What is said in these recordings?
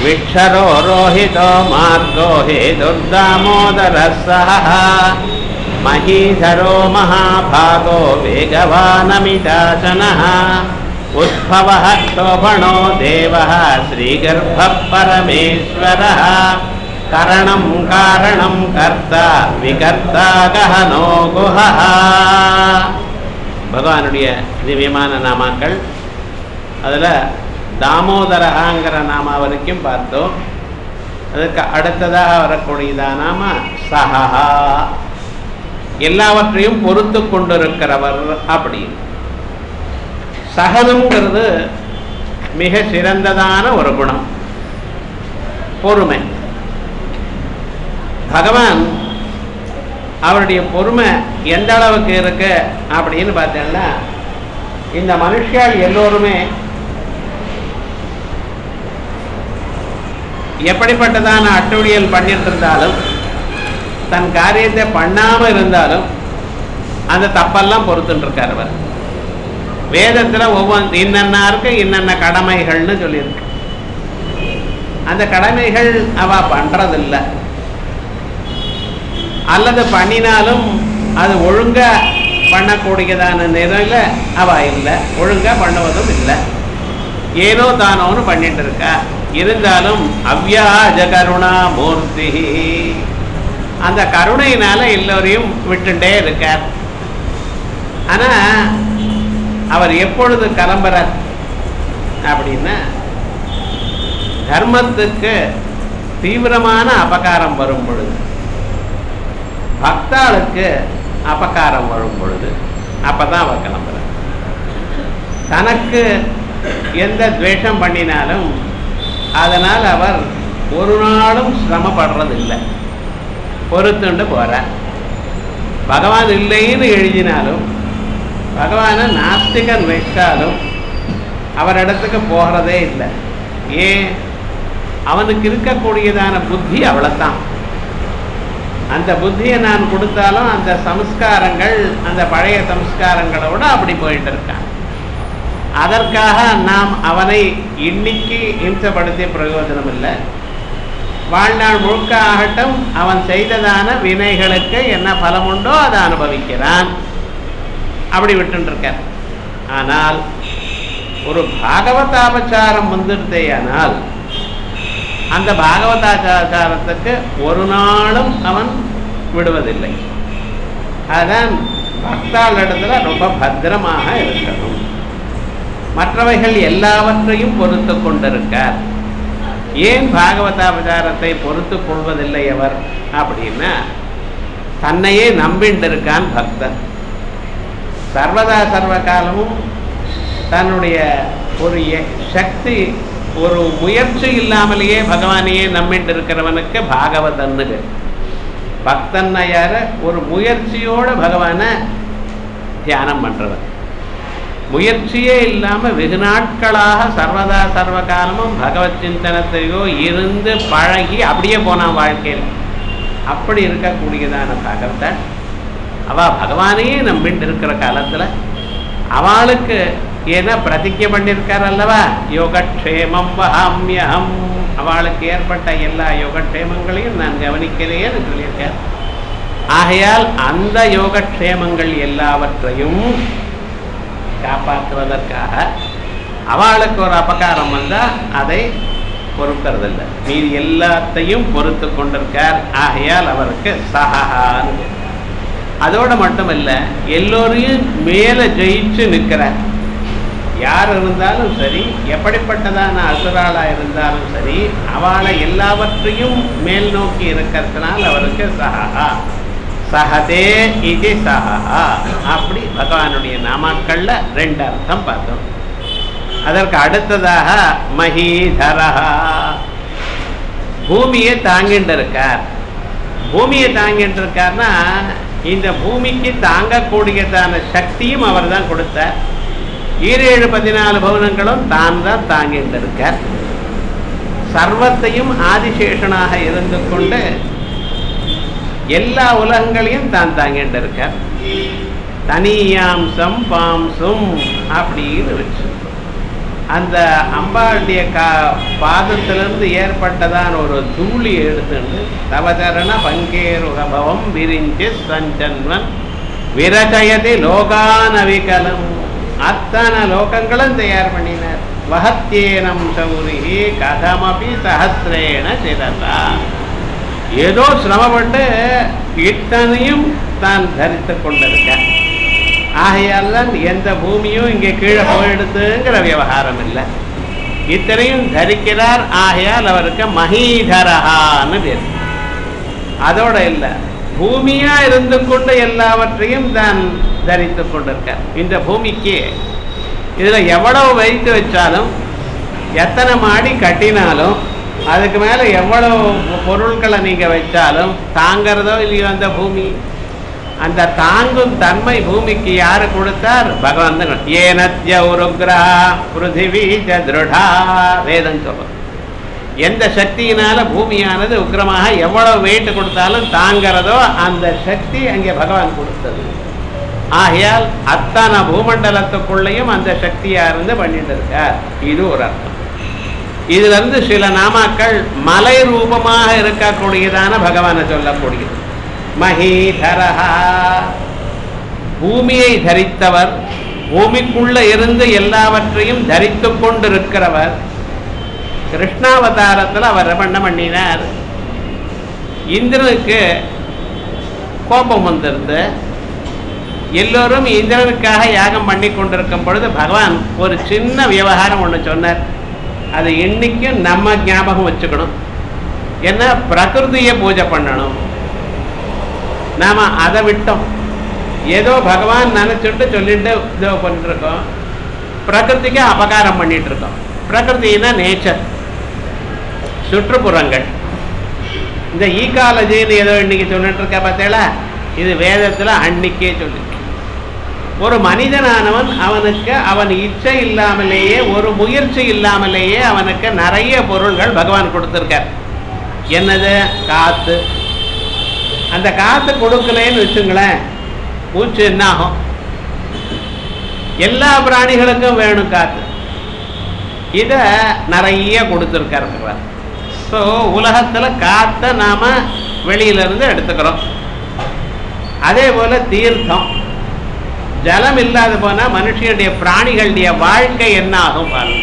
विक्षरो रोहितो मार्गो हेतुर्दामोदरः सह महीधरो महाभागो वेगवानमिदाचनः उद्भवः क्षोभणो देवः श्रीगर्भः परमेश्वरः करणं कारणं कर्ता विकर्ता गहनो गुहः பகவானுடைய திவ்யமான நாமாக்கள் அதில் தாமோதரகாங்கிற நாமா வரைக்கும் பார்த்தோம் அதுக்கு அடுத்ததாக வரக்கூடியதா நாம சஹா எல்லாவற்றையும் பொறுத்து கொண்டிருக்கிறவர் அப்படின்னு சகனம்ங்கிறது மிக சிறந்ததான ஒரு குணம் பொறுமை பகவான் அவருடைய பொறுமை எந்த அளவுக்கு இருக்கு அப்படின்னு பார்த்தேன்னா இந்த மனுஷியால் எல்லோருமே எப்படிப்பட்டதான அட்டுழியல் பண்ணிட்டு இருந்தாலும் தன் காரியத்தை பண்ணாம இருந்தாலும் அந்த தப்பெல்லாம் பொறுத்துட்டு இருக்கார் அவர் வேதத்துல ஒவ்வொரு இன்னன்னாருக்கு இன்னென்ன கடமைகள்னு சொல்லியிருக்கு அந்த கடமைகள் அவ பண்றதில்லை அல்லது பண்ணினாலும் அது ஒழுங்கா பண்ணக்கூடியதான நிலையில அவ இல்லை ஒழுங்கா பண்ணுவதும் இல்லை ஏனோ தானோன்னு பண்ணிட்டு இருக்கா இருந்தாலும் அவ்யாஜ கருணா மூர்த்தி அந்த கருணையினால எல்லோரையும் விட்டுட்டே இருக்கார் ஆனா அவர் எப்பொழுது கிளம்புறார் அப்படின்னா தர்மத்துக்கு தீவிரமான அபகாரம் வரும் பொழுது பக்தாளுக்கு அபகாரம் வரும் பொழுது அப்பதான் அவர் கிளம்புறார் தனக்கு எந்த துவேஷம் பண்ணினாலும் அதனால் அவர் ஒரு நாளும் சிரமப்படுறதில்லை பொறுத்துண்டு போறார் பகவான் இல்லைன்னு எழுதினாலும் பகவானை நாஸ்திகன் வைத்தாலும் அவரிடத்துக்கு போகிறதே இல்லை ஏன் அவனுக்கு இருக்கக்கூடியதான புத்தி அவ்வளோத்தான் அந்த புத்தியை நான் கொடுத்தாலும் அந்த சம்ஸ்காரங்கள் அந்த பழைய சம்ஸ்காரங்களோட அப்படி போயிட்டு இருக்கான் அதற்காக நாம் அவனை இன்னைக்கு இம்சப்படுத்திய பிரயோஜனம் இல்லை வாழ்நாள் முழுக்க ஆகட்டும் அவன் செய்ததான வினைகளுக்கு என்ன பலம் உண்டோ அதை அனுபவிக்கிறான் அப்படி விட்டுருக்கார் ஆனால் ஒரு பாகவதாபச்சாரம் வந்துடுதேயானால் அந்த பாகவதாச்சாரத்துக்கு ஒரு நாளும் அவன் விடுவதில்லை அதான் பக்தாள் இடத்துல ரொம்ப பத்திரமாக இருக்கணும் மற்றவைகள் எல்லாவற்றையும் பொறுத்து கொண்டிருக்கார் ஏன் பாகவதாபச்சாரத்தை பொறுத்து கொள்வதில்லை அவர் அப்படின்னா தன்னையே நம்பிண்டு இருக்கான் பக்தன் சர்வதா சர்வ காலமும் தன்னுடைய ஒரு சக்தி ஒரு முயற்சி இல்லாமலேயே பகவானையே நம்பிட்டு இருக்கிறவனுக்கு பாகவதன்னு பக்தன் யார ஒரு முயற்சியோட பகவானை தியானம் பண்றவன் முயற்சியே இல்லாம வெகு நாட்களாக சர்வதா சர்வ காலமும் பகவத் சிந்தனத்தையோ இருந்து பழகி அப்படியே போனான் வாழ்க்கையில் அப்படி இருக்கக்கூடியதான பகவத்தன் அவ பகவானையே நம்பிட்டு இருக்கிற காலத்துல அவளுக்கு ஏன்னா பிரதிஜை பண்ணியிருக்கார் அல்லவா யோகக்ஷேமம் வகாமியம் அவளுக்கு ஏற்பட்ட எல்லா யோகக்ஷேமங்களையும் நான் கவனிக்கிறேன்னு சொல்லியிருக்கார் ஆகையால் அந்த யோகக்ஷேமங்கள் எல்லாவற்றையும் காப்பாற்றுவதற்காக அவளுக்கு ஒரு அபகாரம் வந்தால் அதை பொறுக்கிறதில்லை மீதி எல்லாத்தையும் பொறுத்து கொண்டிருக்கார் ஆகையால் அவருக்கு சஹான்னு அதோட மட்டுமல்ல எல்லோரையும் மேலே ஜெயிச்சு நிற்கிறார் யார் இருந்தாலும் சரி எப்படிப்பட்டதான அசுராளா இருந்தாலும் சரி அவளை எல்லாவற்றையும் மேல் நோக்கி இருக்கிறதுனால அவருக்கு சஹா சஹதே இது சஹா அப்படி பகவானுடைய நாமாக்கள்ல ரெண்டு அர்த்தம் பார்த்தோம் அதற்கு அடுத்ததாக மஹீதரஹா பூமியை தாங்கிட்டு இருக்கார் பூமியை தாங்கிட்டு இருக்கார்னா இந்த பூமிக்கு தாங்கக்கூடியதான சக்தியும் அவர் தான் கொடுத்தார் ஈரேழு பதினாலு பவனங்களும் தான் தான் தாங்கிட்டு இருக்கார் சர்வத்தையும் ஆதிசேஷனாக இருந்து கொண்டு எல்லா உலகங்களையும் தான் தாங்கிட்டு இருக்கார் தனியாம்சம் பாம்சும் அப்படின்னு வச்சு அந்த அம்பாளுடைய கா பாதத்திலிருந்து ஏற்பட்டதான ஒரு தூளி எடுத்துட்டு தவச்சரண பங்கேருகபவம் விரிஞ்சு சஞ்சன்வன் விரச்சயதி லோகானவிகலம் அத்தனை லோகங்களும் தயார் பண்ணினார் வகத்தேனம் சௌரிஹி கதமபி சஹசிரேண சிரதா ஏதோ சிரமப்பட்டு இத்தனையும் தான் தரித்து கொண்டிருக்க ஆகையால் தான் எந்த பூமியும் இங்கே கீழே போயிடுதுங்கிற விவகாரம் இல்லை இத்தனையும் தரிக்கிறார் ஆகையால் அவருக்கு மகீதரஹான்னு பேர் அதோட இல்லை பூமியா இருந்து கொண்டு எல்லாவற்றையும் தான் தரித்து கொண்டிருக்கார் இந்த பூமிக்கு இதுல எவ்வளவு வைத்து வச்சாலும் எத்தனை மாடி கட்டினாலும் அதுக்கு மேல எவ்வளவு பொருட்களை நீங்க வச்சாலும் தாங்கிறதோ இல்லையோ அந்த பூமி அந்த தாங்கும் தன்மை பூமிக்கு யாரு கொடுத்தார் பகவான் தான் ஏனத்ய உருக்ரா பிருத்திவி ச திருடா வேதம் சொல்லும் எந்த சக்தியினால பூமியானது உக்கிரமாக எவ்வளவு வெயிட் கொடுத்தாலும் தாங்கிறதோ அந்த சக்தி அங்கே பகவான் கொடுத்தது ஆகையால் அத்தனை பூமண்டலத்துக்குள்ளேயும் அந்த சக்தியா இருந்து பண்ணிட்டு இருக்கார் இது ஒரு அர்த்தம் இதுல இருந்து சில நாமாக்கள் மலை ரூபமாக இருக்கக்கூடியதான பகவானை சொல்லக்கூடியது மகீதரஹா பூமியை தரித்தவர் பூமிக்குள்ள இருந்து எல்லாவற்றையும் தரித்து கொண்டிருக்கிறவர் கிருஷ்ணாவதாரத்தில் அவர் என்ன பண்ணினார் இந்திரனுக்கு கோபம் வந்திருந்து எல்லோரும் இந்திரனுக்காக யாகம் பண்ணி கொண்டிருக்கும் பொழுது பகவான் ஒரு சின்ன விவகாரம் ஒன்று சொன்னார் அது இன்னைக்கும் நம்ம ஞாபகம் வச்சுக்கணும் என்ன பிரகிருதியை பூஜை பண்ணணும் நாம அதை விட்டோம் ஏதோ பகவான் நினைச்சுட்டு சொல்லிட்டு இதோ பண்ணிட்டு இருக்கோம் பிரகிருதிக்கு அபகாரம் பண்ணிட்டு இருக்கோம் பிரகிருதினா நேச்சர் சுற்றுப்புறங்கள் இந்த ஈகாலஜின்னு ஏதோ இன்னைக்கு சொல்லிட்டு இருக்க பார்த்தேளா இது வேதத்துல அன்னைக்கே சொல்லி ஒரு மனிதனானவன் அவனுக்கு அவன் இச்சை இல்லாமலேயே ஒரு முயற்சி இல்லாமலேயே அவனுக்கு நிறைய பொருள்கள் பகவான் கொடுத்துருக்கார் என்னது காத்து அந்த காத்து கொடுக்கலன்னு வச்சுங்களேன் மூச்சு என்ன ஆகும் எல்லா பிராணிகளுக்கும் வேணும் காத்து இதை நிறைய கொடுத்துருக்காரு பகவான் ஸோ உலகத்தில் காத்தை நாம வெளியில இருந்து எடுத்துக்கிறோம் அதே போல தீர்த்தம் ஜலம் இல்லாத போனா மனுஷனுடைய பிராணிகளுடைய வாழ்க்கை என்ன ஆகும் பாருங்க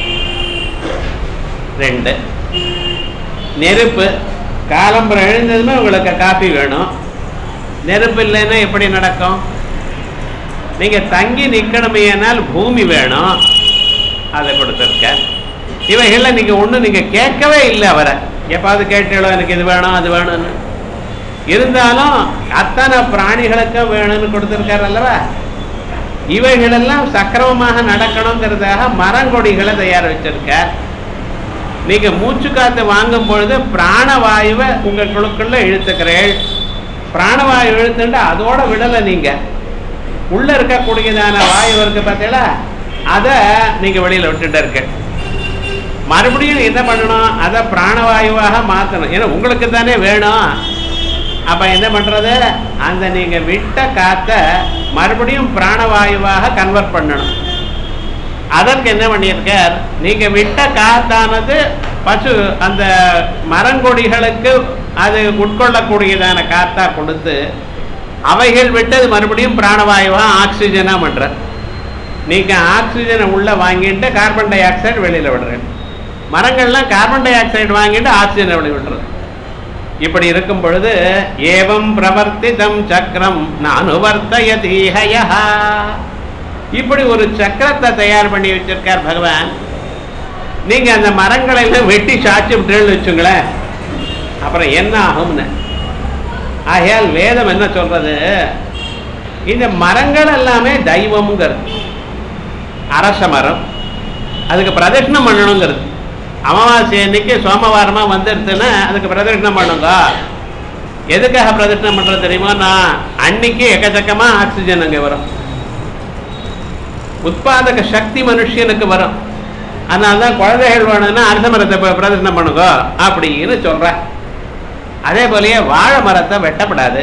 ரெண்டு நெருப்பு காலம்பரம் எழுந்ததுமே உங்களுக்கு காப்பி வேணும் நெருப்பு இல்லைன்னா எப்படி நடக்கும் நீங்க தங்கி நிக்கணுமேனால் பூமி வேணும் அதை கொடுத்துருக்க இவைகள்ல நீங்க ஒண்ணு நீங்க கேட்கவே இல்லை அவரை எப்பாவது கேட்டீங்களோ எனக்கு இது வேணும் அது வேணும்னு இருந்தாலும் அத்தனை பிராணிகளுக்கும் வேணும்னு கொடுத்துருக்காரு அல்லவா இவைகளெல்லாம் சக்கிரமமாக நடக்கணுங்கிறதுக்காக மரங்கொடிகளை தயார் வச்சிருக்கார் நீங்க மூச்சு காத்து வாங்கும் பொழுது பிராணவாயுவை உங்களுக்குள்ள இழுத்துக்கிறேள் பிராணவாயு இழுத்துட்டு அதோட விடலை நீங்க உள்ள இருக்கக்கூடியதான வாயு இருக்கு பார்த்தீங்களா அதை நீங்க வெளியில விட்டுட்டு இருக்க மறுபடியும் என்ன பண்ணணும் அதை பிராணவாயுவாக மாற்றணும் ஏன்னா உங்களுக்கு தானே வேணும் அப்ப என்ன பண்றது அந்த நீங்க விட்ட காத்த மறுபடியும் பிராணவாயுவாக கன்வெர்ட் பண்ணணும் அதற்கு என்ன பண்ணியிருக்கார் நீங்க விட்ட காத்தானது பசு அந்த மரங்கொடிகளுக்கு அது உட்கொள்ளக்கூடியதான காத்தா கொடுத்து அவைகள் விட்டது மறுபடியும் பிராணவாயுவா ஆக்சிஜனா பண்ற நீங்க ஆக்சிஜனை உள்ள வாங்கிட்டு கார்பன் டை ஆக்சைடு வெளியில விடுறேன் மரங்கள்லாம் கார்பன் டை ஆக்சைடு வாங்கிட்டு ஆக்சிஜனை வெளியே விடுறது இப்படி இருக்கும் பொழுது ஏவம் பிரவர்த்திதம் சக்கரம் நான் வர்த்தயதீஹயா இப்படி ஒரு சக்கரத்தை தயார் பண்ணி வச்சிருக்கார் பகவான் நீங்க அந்த மரங்களை எல்லாம் வெட்டி சாட்சி விட்டுன்னு வச்சுங்களேன் அப்புறம் என்ன ஆகும்னு ஆகையால் வேதம் என்ன சொல்றது இந்த மரங்கள் எல்லாமே தெய்வம்ங்கிறது அரச மரம் அதுக்கு பிரதட்சணம் பண்ணணுங்கிறது அமாவாசை அன்னைக்கு சோமவாரமா வந்துடுதுன்னா அதுக்கு பிரதட்சணம் பண்ணுங்க எதுக்காக பிரதட்சணம் பண்றது தெரியுமா நான் அன்னைக்கு எக்கச்சக்கமா ஆக்சிஜன் அங்கே வரும் உற்பாதக சக்தி மனுஷனுக்கு வரும் அதனால தான் குழந்தைகள் வேணும்னா அரச மரத்தை ப- பிரதட்சணம் பண்ணுங்க அப்படின்னு சொல்றேன் அதே போலயே வாழை மரத்தை வெட்டப்படாது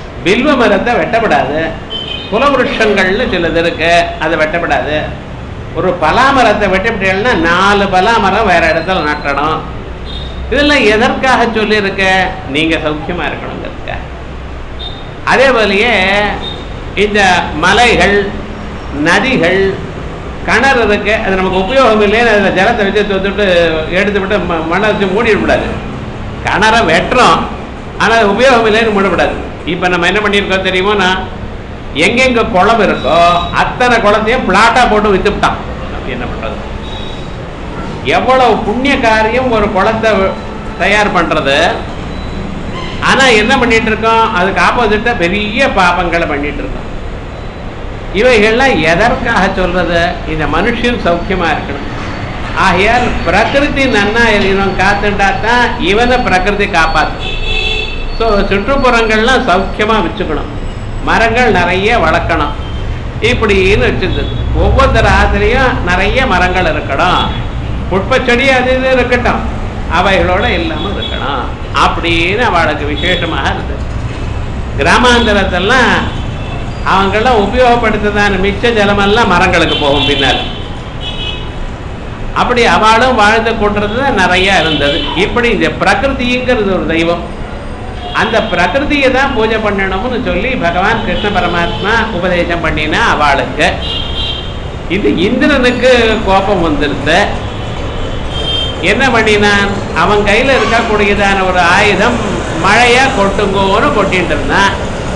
பில்வ மரத்தை வெட்டப்படாது குலவிருஷங்கள்னு சிலது இருக்கு அதை வெட்டப்படாது ஒரு பலாமரத்தை வெட்டிவிட்டீங்கன்னா நாலு பலாமரம் வேற இடத்துல நட்டணும் இதெல்லாம் எதற்காக சொல்லியிருக்க நீங்க சௌக்கியமா இருக்கணுங்கிறதுக்காக அதே போலயே இந்த மலைகள் நதிகள் கிணறு இருக்கு அது நமக்கு உபயோகம் இல்லைன்னு அதில் ஜலத்தை வச்சு தொத்துட்டு எடுத்து விட்டு ம- மண்ணை வச்சு மூடிடக்கூடாது கிணற வெட்டுறோம் ஆனால் அது உபயோகம் இல்லைன்னு மூடக்கூடாது இப்போ நம்ம என்ன பண்ணியிருக்கோம் தெரியுமோனா எங்கெங்க குளம் இருக்கோ அத்தனை குளத்தையும் பிளாட்டா போட்டு வித்துவிட்டான் அப்படி என்ன பண்றது எவ்வளவு புண்ணிய காரியம் ஒரு குளத்தை தயார் பண்றது ஆனா என்ன பண்ணிட்டு இருக்கோம் அதுக்கு ஆப்போசிட்டா பெரிய பாபங்களை பண்ணிட்டு இருக்கோம் இவைகள்லாம் எதற்காக சொல்றது இந்த மனுஷன் சௌக்கியமா இருக்கணும் ஆகையால் பிரகிருதி நன்னா இவன் காத்துட்டா தான் இவனை பிரகிருதி காப்பாற்றும் ஸோ சுற்றுப்புறங்கள்லாம் சௌக்கியமா வச்சுக்கணும் மரங்கள் நிறைய வளர்க்கணும் இப்படின்னு வச்சிருந்தது ஒவ்வொருத்தர் ஆசிரியும் நிறைய மரங்கள் இருக்கணும் புட்பச்செடி அது இது இருக்கட்டும் அவைகளோட இல்லாமல் இருக்கணும் அப்படின்னு அவளுக்கு விசேஷமாக இருந்தது கிராமாந்தரத்தெல்லாம் அவங்கெல்லாம் உபயோகப்படுத்ததான மிச்ச ஜலமெல்லாம் மரங்களுக்கு போகும் பின்னால் அப்படி அவளும் வாழ்ந்து கொண்டிருந்தது நிறைய இருந்தது இப்படி இந்த பிரகிருதிங்கிறது ஒரு தெய்வம் அந்த பிரகிருதியை தான் பூஜை பண்ணணும்னு சொல்லி பகவான் கிருஷ்ண பரமாத்மா உபதேசம் பண்ணினா அவளுக்கு இது இந்திரனுக்கு கோபம் வந்துருது என்ன பண்ணினான் அவன் கையில இருக்கக்கூடியதான ஒரு ஆயுதம் மழையா கொட்டுங்கோன்னு கொட்டிட்டு இருந்தான்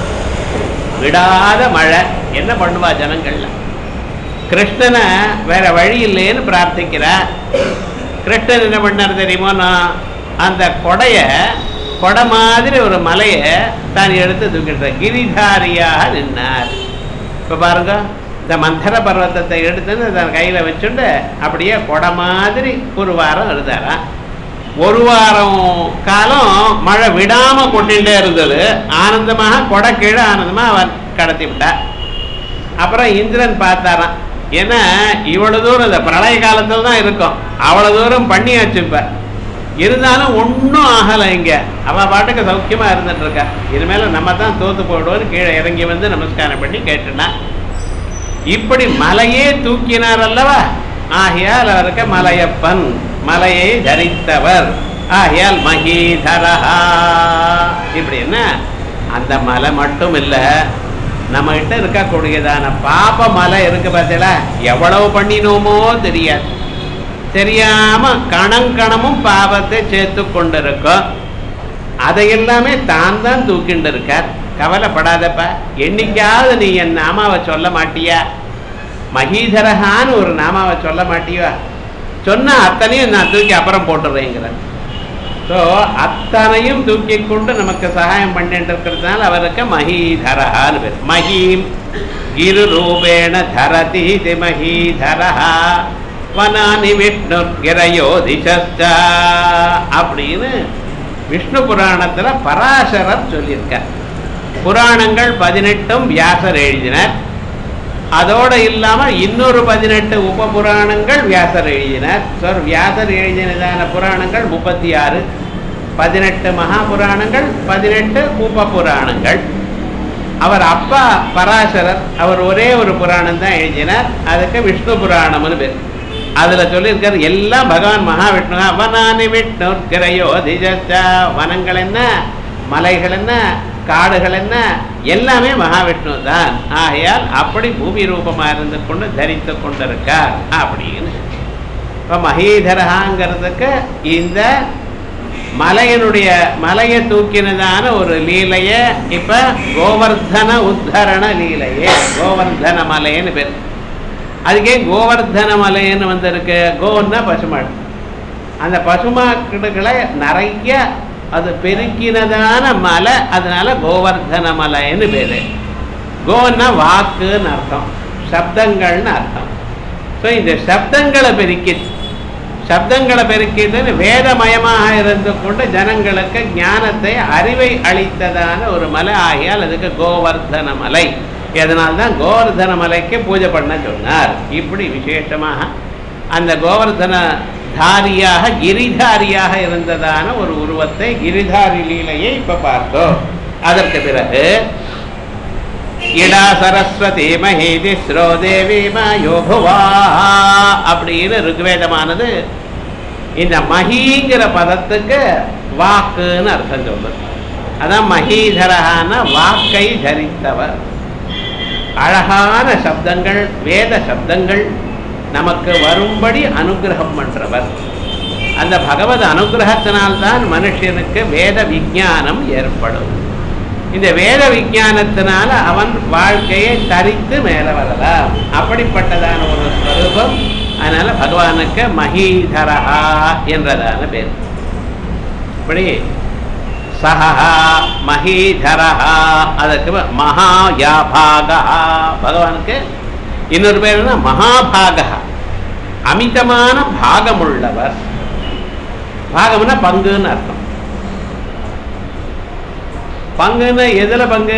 விடாத மழை என்ன பண்ணுவா ஜனங்கள்ல கிருஷ்ணனை வேற வழி இல்லைன்னு பிரார்த்திக்கிறா கிருஷ்ணன் என்ன பண்ணார் தெரியுமோ நான் அந்த கொடைய கொடை மாதிரி ஒரு மலையை தான் எடுத்து தூக்கிட்ட கிரிதாரியாக நின்னார் இப்போ பாருங்க இந்த மந்தர பர்வத்தத்தை எடுத்துன்னு தன் கையில் வச்சுட்டு அப்படியே கொடை மாதிரி ஒரு வாரம் இருந்தாராம் ஒரு வாரம் காலம் மழை விடாம கொட்டிகிட்டே இருந்தது ஆனந்தமாக கொடை கீழே ஆனந்தமாக அவன் கடத்தி விட்டார் அப்புறம் இந்திரன் பார்த்தாராம் ஏன்னா இவ்வளவு தூரம் இந்த பிரளய காலத்தில் தான் இருக்கும் அவ்வளவு தூரம் பண்ணியாச்சு இப்ப இருந்தாலும் ஒன்றும் ஆகலை இங்க அவ பாட்டுக்கு சௌக்கியமா இருந்துட்டு இருக்கா இனிமேல நம்ம தான் தோத்து போயிடுவோம்னு கீழே இறங்கி வந்து நமஸ்காரம் பண்ணி கேட்டுனா இப்படி மலையே தூக்கினார் அல்லவா ஆகையால் அவருக்கு மலையப்பன் மலையை தரித்தவர் ஆகையால் மகீதரஹா இப்படி என்ன அந்த மலை மட்டும் இல்லை நம்ம கிட்ட இருக்கக்கூடியதான பாப மலை இருக்கு பார்த்தீங்களா எவ்வளவு பண்ணினோமோ தெரியாது தெரியாம கணம் கணமும் பாவத்தை சேர்த்து கொண்டிருக்கோம் அதை எல்லாமே தான் தான் தூக்கிண்டு இருக்கார் கவலைப்படாதப்பா என்னைக்காவது நீ என் நாமாவை சொல்ல மாட்டியா மகீதரகான்னு ஒரு நாமாவை சொல்ல மாட்டியா சொன்னா அத்தனையும் நான் தூக்கி அப்புறம் போட்டுறேங்கிறேன் ஸோ அத்தனையும் தூக்கி கொண்டு நமக்கு சகாயம் பண்ணிட்டு இருக்கிறதுனால அவருக்கு மகீதரஹான்னு பேர் மகீம் இரு ரூபேண தரதி இது மகீதரஹா வனானி விஷ்ணு கிரையோ திசஸ்சா அப்படின்னு விஷ்ணு புராணத்துல பராசரர் சொல்லியிருக்கார் புராணங்கள் பதினெட்டும் வியாசர் எழுதினார் அதோட இல்லாம இன்னொரு பதினெட்டு உப புராணங்கள் வியாசர் எழுதினார் ஸோ வியாசர் எழுதினதான புராணங்கள் முப்பத்தி ஆறு பதினெட்டு மகா புராணங்கள் பதினெட்டு உப புராணங்கள் அவர் அப்பா பராசரர் அவர் ஒரே ஒரு புராணம் தான் எழுதினார் அதுக்கு விஷ்ணு புராணம்னு பேர் அதுல சொல்லியிருக்காரு எல்லாம் பகவான் மகாவிஷ்ணு வனானி விஷ்ணு கிரையோ திஜஸ்சா வனங்கள் என்ன மலைகள் என்ன காடுகள் என்ன எல்லாமே மகாவிஷ்ணு தான் ஆகையால் அப்படி பூமி ரூபமா இருந்து கொண்டு தரித்து கொண்டிருக்கார் அப்படின்னு இப்ப மகீதரகாங்கிறதுக்கு இந்த மலையனுடைய மலையை தூக்கினதான ஒரு லீலைய இப்ப கோவர்தன உத்தரண லீலையே கோவர்தன மலைன்னு பேர் அதுக்கே கோவர்தன மலைன்னு வந்திருக்கு கோன்னா பசுமாடு அந்த பசுமாடுகளை நிறைய அது பெருக்கினதான மலை அதனால கோவர்தன மலைன்னு பேரு கோன்னா வாக்குன்னு அர்த்தம் சப்தங்கள்னு அர்த்தம் ஸோ இந்த சப்தங்களை பெருக்கி சப்தங்களை பெருக்கிட்டு வேதமயமாக இருந்து கொண்டு ஜனங்களுக்கு ஞானத்தை அறிவை அளித்ததான ஒரு மலை ஆகியால் அதுக்கு கோவர்தன மலை இதனால்தான் கோவர்தன மலைக்கு பூஜை பண்ண சொன்னார் இப்படி விசேஷமாக அந்த கோவர்தன தாரியாக கிரிதாரியாக இருந்ததான ஒரு உருவத்தை கிரிதாரி லீலையை இப்ப பார்த்தோம் அதற்கு பிறகு இடா சரஸ்வதி மகி திஸ்ரோ தேவி மாயோபுவா அப்படின்னு ருக்வேதமானது இந்த மகிங்கிற பதத்துக்கு வாக்குன்னு அர்த்தம் சொல்லுது அதான் மகீதரகான வாக்கை தரித்தவர் அழகான சப்தங்கள் வேத சப்தங்கள் நமக்கு வரும்படி அனுகிரகம் பண்றவர் அந்த பகவத் அனுகிரகத்தினால்தான் மனுஷனுக்கு வேத விஞ்ஞானம் ஏற்படும் இந்த வேத விஞ்ஞானத்தினால அவன் வாழ்க்கையை தரித்து மேல வரலாம் அப்படிப்பட்டதான ஒரு ஸ்வரூபம் அதனால பகவானுக்கு மகீதரஹா என்றதான பேர் இப்படி சஹா மகீதரஹா அதற்கு மகாயாபாகா பகவானுக்கு இன்னொரு பேர் என்ன மகாபாகா அமிதமான பாகமுள்ளவர் பாகம்னா பங்குன்னு அர்த்தம் பங்குன்னு எதுல பங்கு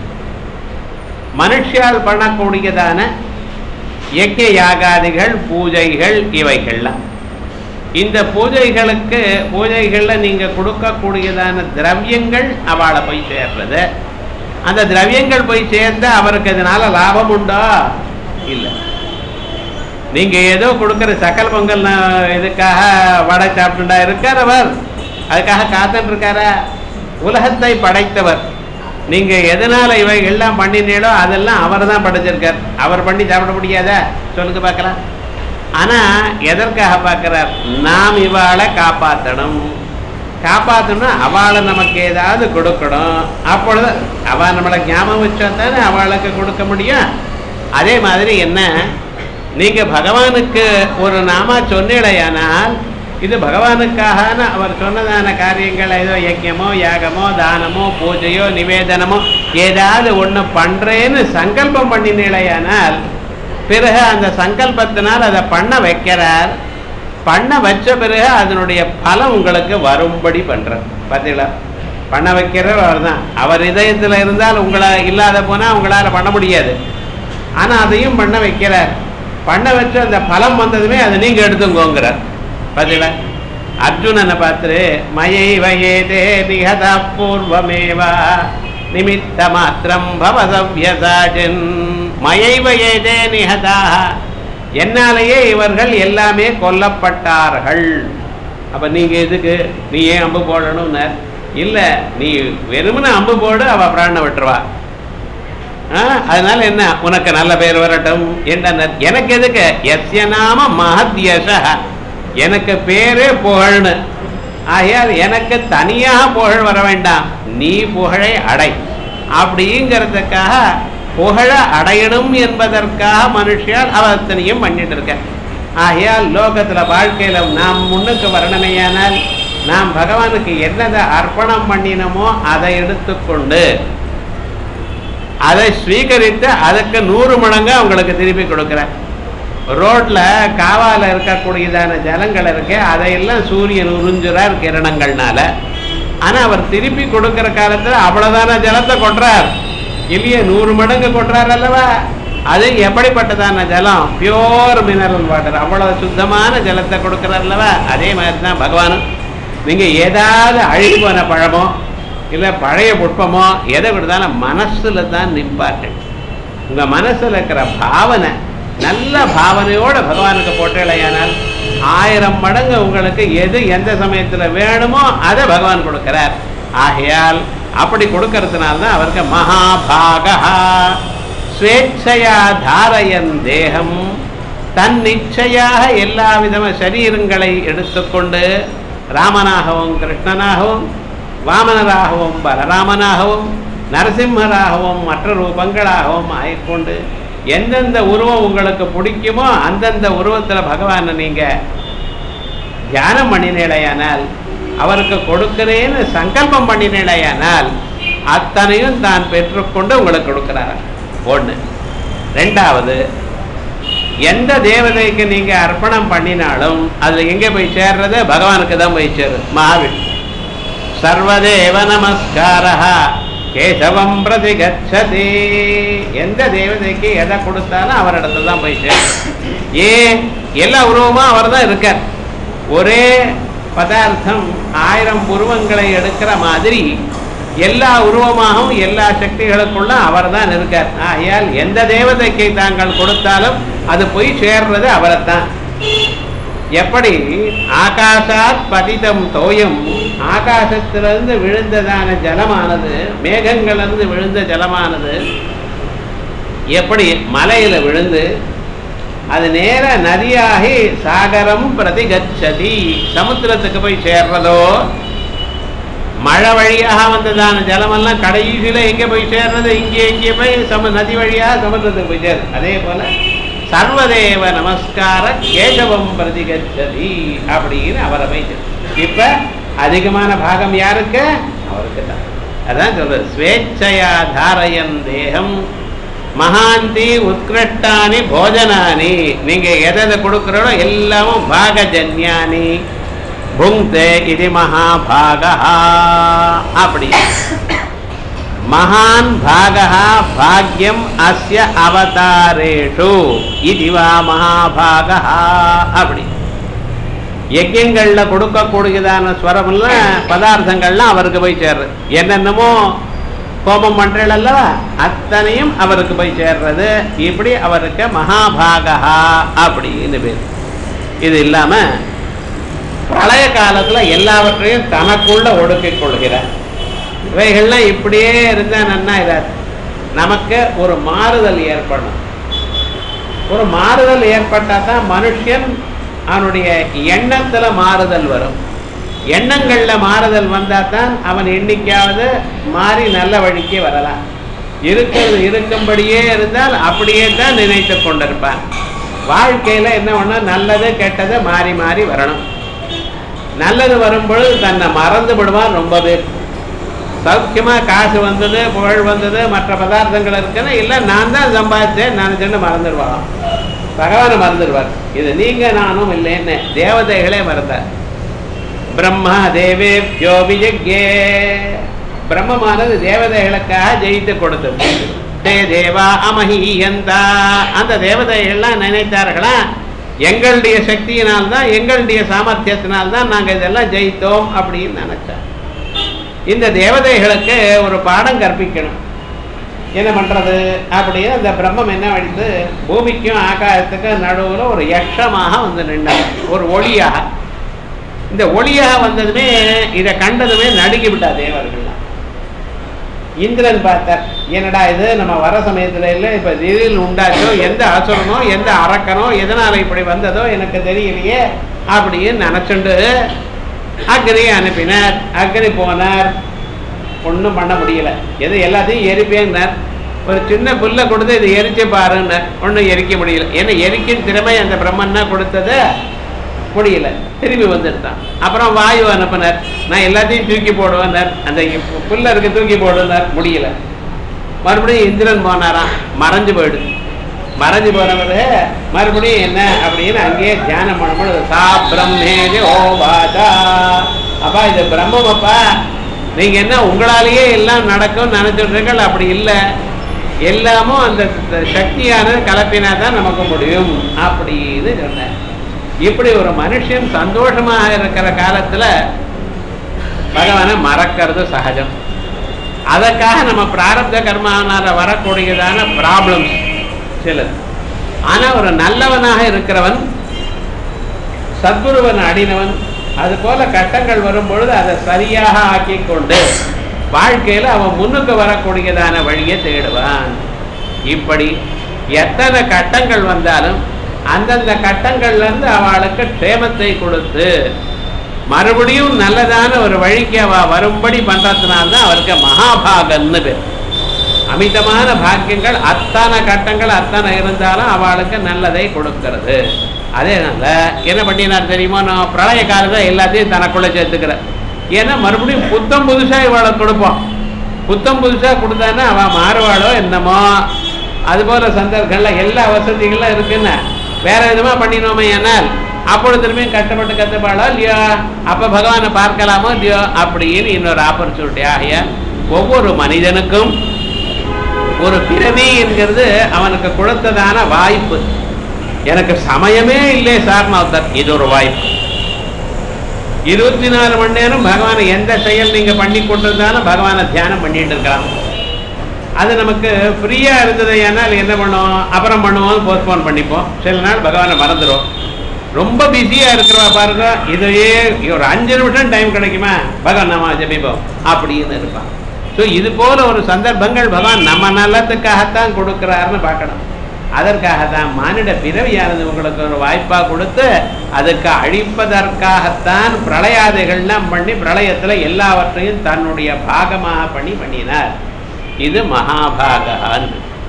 மனுஷியால் பண்ணக்கூடியதான யஜ்ய யாகாதிகள் பூஜைகள் இவைகள்லாம் இந்த பூஜைகளுக்கு பூஜைகள்ல நீங்க கொடுக்கக்கூடியதான திரவியங்கள் அவளை போய் சேர்றது அந்த திரவியங்கள் போய் சேர்ந்து அவருக்கு அதனால லாபம் உண்டா இல்லை நீங்க ஏதோ கொடுக்கிற சக்கல் பொங்கல் நான் இதுக்காக வடை சாப்பிட்டுண்டா இருக்கார் அவர் அதுக்காக காத்துட்டு இருக்காரா உலகத்தை படைத்தவர் நீங்க எதனால இவை எல்லாம் பண்ணினீங்களோ அதெல்லாம் அவர் தான் படைச்சிருக்கார் அவர் பண்ணி சாப்பிட முடியாதா சொல்லுங்க பார்க்கலாம் ஆனா எதற்காக பார்க்கிறார் நாம் இவாளை காப்பாற்றணும் காப்பாற்றணும் அவளை நமக்கு ஏதாவது கொடுக்கணும் அப்பொழுது அவள் நம்மளை ஞாபகம் வச்சா தானே அவளுக்கு கொடுக்க முடியும் அதே மாதிரி என்ன நீங்க பகவானுக்கு ஒரு நாமா சொன்னீடையானால் இது பகவானுக்காக அவர் சொன்னதான காரியங்கள் ஏதோ யஜ்யமோ யாகமோ தானமோ பூஜையோ நிவேதனமோ ஏதாவது ஒண்ணு பண்றேன்னு சங்கல்பம் பண்ணினீடையானால் பிறகு அந்த சங்கல்பத்தினால் அதை பண்ண வைக்கிறார் பண்ண வச்ச பிறகு அதனுடைய பலம் உங்களுக்கு வரும்படி பண்றார் பார்த்தீங்களா பண்ண வைக்கிறவர் அவர் தான் அவர் இதயத்துல இருந்தால் உங்களை இல்லாத போனா உங்களால பண்ண முடியாது ஆனா அதையும் பண்ண வைக்கிறார் பண்ண வச்சு அந்த பலம் வந்ததுமே அதை நீங்க எடுத்துங்கோங்கிறார் பார்த்தீங்களா அர்ஜுனனை பார்த்து மயை வயேதே நிகதா பூர்வமேவா நிமித்த மாத்திரம் பவசவ்யசாஜன் மயை வயேதே நிகதா என்னாலேயே இவர்கள் எல்லாமே கொல்லப்பட்டார்கள் அப்ப நீங்க எதுக்கு நீ ஏன் அம்பு போடணும்னு இல்ல நீ வெறுமனே அம்பு போடு அவ பிராண விட்டுருவா ஆ, அதனால என்ன உனக்கு நல்ல பேர் வரட்டும் என்றனர் எனக்கு எதுக்கு எஸ்ய நாம மகத்யச எனக்கு பேரே புகழ்னு ஆகையால் எனக்கு தனியாக புகழ் வர வேண்டாம் நீ புகழை அடை அப்படிங்கிறதுக்காக புகழ அடையணும் என்பதற்காக மனுஷியால் அவத்தனையும் பண்ணிட்டு இருக்க ஆகையால் லோகத்துல வாழ்க்கையில நாம் முன்னுக்கு வரணுமேயானால் நாம் பகவானுக்கு என்னதை அர்ப்பணம் பண்ணினோமோ அதை எடுத்துக்கொண்டு அதை ஸ்வீகரித்து அதுக்கு நூறு மடங்கு அவங்களுக்கு திருப்பி கொடுக்குறேன் ரோட்ல காவால இருக்கக்கூடியதான ஜலங்கள் இருக்கு அதையெல்லாம் சூரியன் உறிஞ்சுறார் கிரணங்கள்னால ஆனா அவர் திருப்பி கொடுக்கிற காலத்துல அவ்வளவுதான ஜலத்தை கொட்டுறார் இல்லையே நூறு மடங்கு கொட்டுறார் அல்லவா அது எப்படிப்பட்டதான ஜலம் பியோர் மினரல் வாட்டர் அவ்வளவு சுத்தமான ஜலத்தை கொடுக்கிறார் அல்லவா அதே மாதிரி தான் பகவானும் நீங்க ஏதாவது அழுகி போன பழமோ இல்ல பழைய புஷ்பமோ எதை கொடுத்தாலும் மனசுல தான் நிப்பாட்டு உங்க மனசுல இருக்கிற பாவனை நல்ல பாவனையோட பகவானுக்கு போட்டேலையானால் ஆயிரம் மடங்கு உங்களுக்கு எது எந்த சமயத்துல வேணுமோ அதை பகவான் கொடுக்கிறார் ஆகையால் அப்படி கொடுக்கறதுனால தான் அவருக்கு மகாபாகா ஸ்வேച്ഛயா தாரயன் தேகம் தன் நிச்சயாக எல்லா விதமான சரீரங்களை எடுத்துக்கொண்டு ராமனாகவும் கிருஷ்ணனாகவும் வாமனராகவும் பலராமனாகவும் நரசிம்மராகவும் மற்ற ரூபங்களாகவும் ஆயிக்கொண்டு எந்தெந்த உருவம் உங்களுக்கு பிடிக்குமோ அந்தந்த உருவத்தில் பகவானை நீங்க தியானம் பண்ணினேடையானால் அவருக்கு கொடுக்கிறேன்னு சங்கல்பம் பண்ணினேடையானால் அத்தனையும் தான் பெற்றுக்கொண்டு உங்களுக்கு கொடுக்கிறார் ஒண்ணு ரெண்டாவது எந்த தேவதைக்கு நீங்க அர்ப்பணம் பண்ணினாலும் அது எங்க போய் சேர்றது பகவானுக்கு தான் போய் சேருது மகாவிஷ்ணு சர்வதேவ நமஸ்காரா கேசவம் பிரதி கச்சதி எந்த தேவதைக்கு எதை கொடுத்தாலும் அவரிடத்துல தான் போய் சேரும் ஏன் எல்லா உருவமும் அவர் தான் இருக்கார் ஒரே பதார்த்தம் ஆயிரம் உருவங்களை எடுக்கிற மாதிரி எல்லா உருவமாகவும் எல்லா சக்திகளுக்குள்ள அவர் தான் இருக்கார் ஆகையால் எந்த தேவதைக்கு தாங்கள் கொடுத்தாலும் அது போய் சேர்றது அவரைத்தான் எப்படி ஆகாசாத் பதிதம் தோயம் ஆகாசத்திலிருந்து விழுந்ததான ஜலமானது மேகங்களிலிருந்து விழுந்த ஜலமானது எப்படி மலையில விழுந்து அது நேர நதியாகி சாகரம் பிரதிகச்சதி சமுத்திரத்துக்கு போய் சேர்றதோ மழை வழியாக வந்ததான ஜலமெல்லாம் கடைசியில எங்க போய் சேர்றது இங்கே இங்கே போய் சம நதி வழியாக சமுத்திரத்துக்கு போய் சேருது அதே போல சர்வதேவ நமஸ்கார கேசவம் பிரதிகச்சதி அப்படின்னு அவரை போய் சேருது. இப்ப அதிகமான பாகம் யாருக்கு அவருக்கு தான் அதான் சொல்றது ஸ்வேச்சையா தாரயன் தேகம் மகாந்தி உத்கிருஷ்டானி போஜனானி நீங்க எதை எதை கொடுக்குறோ எல்லாமும் பாகஜன்யானி புங்தே இது மகாபாகா அப்படி மகான் பாகா பாக்யம் அஸ்ய அவதாரேஷு இதுவா மகாபாகா அப்படி யஜ்யங்கள்ல கொடுக்கக்கூடியதான ஸ்வரம்லாம் பதார்த்தங்கள்லாம் அவருக்கு போய் சேர்றது என்னென்னமோ கோபம் பண்றீள் அல்லவா அத்தனையும் அவருக்கு போய் சேர்றது இப்படி அவருக்கு மகாபாகா அப்படின்னு பேர் இது இல்லாம பிரளய காலத்துல எல்லாவற்றையும் தனக்குள்ள ஒடுக்கிக் கொள்கிறார் இவைகள்லாம் இப்படியே இருந்தா நன்னா இராது நமக்கு ஒரு மாறுதல் ஏற்படணும் ஒரு மாறுதல் ஏற்பட்டா தான் மனுஷன் அவனுடைய எண்ணத்துல மாறுதல் வரும் எண்ணங்கள்ல மாறுதல் வந்தா தான் அவன் எண்ணிக்காவது மாறி நல்ல வழிக்கு வரலாம் இருக்கிறது இருக்கும்படியே இருந்தால் அப்படியே தான் நினைத்து கொண்டிருப்பான் வாழ்க்கையில என்ன ஒண்ணு நல்லது கெட்டது மாறி மாறி வரணும் நல்லது வரும்பொழுது தன்னை மறந்து விடுவான் ரொம்ப பேர் சௌக்கியமா காசு வந்தது புகழ் வந்தது மற்ற பதார்த்தங்கள் இருக்குன்னு இல்லை நான் தான் சம்பாதிச்சேன் நினைச்சுன்னு மறந்துடுவான் பகவானை மறந்துடுவார் இது நீங்க நானும் இல்லைன்னு தேவதைகளே மறந்தார் பிரம்மா தேவேப்யோ விஜக்யே பிரம்மமானது தேவதைகளுக்காக ஜெயித்து கொடுத்தது தே தேவா அமஹீயந்தா அந்த தேவதைகள்லாம் நினைத்தார்களா எங்களுடைய சக்தியினால்தான் எங்களுடைய சாமர்த்தியத்தினால்தான் நாங்க இதெல்லாம் ஜெயித்தோம் அப்படின்னு நினைச்சார் இந்த தேவதைகளுக்கு ஒரு பாடம் கற்பிக்கணும் என்ன பண்றது அப்படின்னு அந்த பிரம்மம் என்ன வடித்து பூமிக்கும் ஆகாயத்துக்கும் நடுவுல ஒரு யக்ஷமாக வந்து நின்றார் ஒரு ஒளியாக இந்த ஒளியாக வந்ததுமே இதை கண்டதுமே நடுங்கி விட்டா தேவர்கள்லாம் இந்திரன் பார்த்தார் என்னடா இது நம்ம வர சமயத்துல இல்லை இப்ப திடீர்னு உண்டாச்சோ எந்த அசுரனோ எந்த அரக்கனோ எதனால இப்படி வந்ததோ எனக்கு தெரியலையே அப்படின்னு நினைச்சுண்டு அக்னியை அனுப்பினார் அக்னி போனார் ஒன்றும் பண்ண முடியல எது எல்லாத்தையும் எரிப்பேன்னார் ஒரு சின்ன புல்லை கொடுத்து இது எரிச்சு பாருன்னார் ஒன்றும் எரிக்க முடியல ஏன்னா எரிக்கும் திறமை அந்த பிரம்மன்னா கொடுத்தது முடியல திரும்பி வந்துட்டான் அப்புறம் வாயு அனுப்பினார் நான் எல்லாத்தையும் தூக்கி போடுவேன்னார் அந்த புல்ல இருக்கு தூக்கி போடுனார் முடியல மறுபடியும் இந்திரன் போனாராம் மறைஞ்சு போயிடு மறைஞ்சு போனவரு மறுபடியும் என்ன அப்படின்னு அங்கேயே தியானம் பண்ணும்போது சா பிரம்மேஜ ஓ வாதா அப்பா இது பிரம்மம் அப்பா நீங்க என்ன உங்களாலேயே எல்லாம் நடக்கும் நினைச்சிடுறீர்கள் அப்படி இல்லை எல்லாமும் அந்த சக்தியானது கலப்பினா தான் நமக்கு முடியும் அப்படின்னு சொன்னேன் இப்படி ஒரு மனுஷன் சந்தோஷமாக இருக்கிற காலத்துல பகவானை மறக்கிறது சகஜம் அதற்காக நம்ம பிராரப்த கர்மானால வரக்கூடியதான ப்ராப்ளம்ஸ் சிலது ஆனா ஒரு நல்லவனாக இருக்கிறவன் சத்குருவன் அடினவன் அது போல கட்டங்கள் வரும் பொழுது அதை சரியாக ஆக்கி கொண்டு வாழ்க்கையில அவன் முன்னுக்கு வரக்கூடியதான வழியை தேடுவான் இப்படி எத்தனை கட்டங்கள் வந்தாலும் அந்தந்த கட்டங்கள்ல இருந்து அவளுக்கு க்ஷேமத்தை கொடுத்து மறுபடியும் நல்லதான ஒரு வழிக்கு அவ வரும்படி பண்றதுனால்தான் அவருக்கு மகாபாகன்னு பேர் அமிதமான பாக்கியங்கள் அத்தனை கட்டங்கள் அத்தனை இருந்தாலும் அவளுக்கு நல்லதை கொடுக்கிறது அதேனால என்ன பண்ணினார் தெரியுமா நான் பிரளய காலத்தை எல்லாத்தையும் தனக்குள்ள சேர்த்துக்கிறேன் ஏன்னா மறுபடியும் புத்தம் புதுசா இவளை கொடுப்போம் புத்தம் புதுசா கொடுத்தான்னா அவ மாறுவாளோ என்னமோ அது போல சந்தர்ப்பங்கள்ல எல்லா வசதிகளும் இருக்குன்னு வேற விதமா பண்ணினோமே ஏனால் அப்பொழுது திரும்பியும் கஷ்டப்பட்டு கத்துப்பாளோ இல்லையோ அப்ப பகவானை பார்க்கலாமோ இல்லையோ அப்படின்னு இன்னொரு ஆப்பர்ச்சுனிட்டி ஆகிய ஒவ்வொரு மனிதனுக்கும் ஒரு பிறவி என்கிறது அவனுக்கு கொடுத்ததான வாய்ப்பு எனக்கு சமயமே இல்லை சார் நான் இது ஒரு வாய்ப்பு இருபத்தி நாலு மணி நேரம் பகவானை எந்த செயல் நீங்க பண்ணி கொண்டிருந்தாலும் பகவானை தியானம் பண்ணிட்டு இருக்கலாம் அது நமக்கு ஃப்ரீயா இருந்தது ஏன்னால் என்ன பண்ணுவோம் அப்புறம் பண்ணுவோம் போஸ்ட்போன் பண்ணிப்போம் சில நாள் பகவானை மறந்துடும் ரொம்ப பிஸியா இருக்கிறவா பாருங்க இதையே ஒரு அஞ்சு நிமிஷம் டைம் கிடைக்குமா பகவான் நாம ஜபிப்போம் அப்படின்னு இருப்பான் ஸோ இது போல ஒரு சந்தர்ப்பங்கள் பகவான் நம்ம நல்லத்துக்காகத்தான் கொடுக்கிறாருன்னு பார்க்கணும் அதற்காக தான் மானிட பிறவியானது உங்களுக்கு ஒரு வாய்ப்பாக கொடுத்து அதுக்கு அழிப்பதற்காகத்தான் பிரளயாதைகள்லாம் பண்ணி பிரளயத்துல எல்லாவற்றையும் தன்னுடைய பாகமாக பண்ணி பண்ணினார் இது மகாபாகான்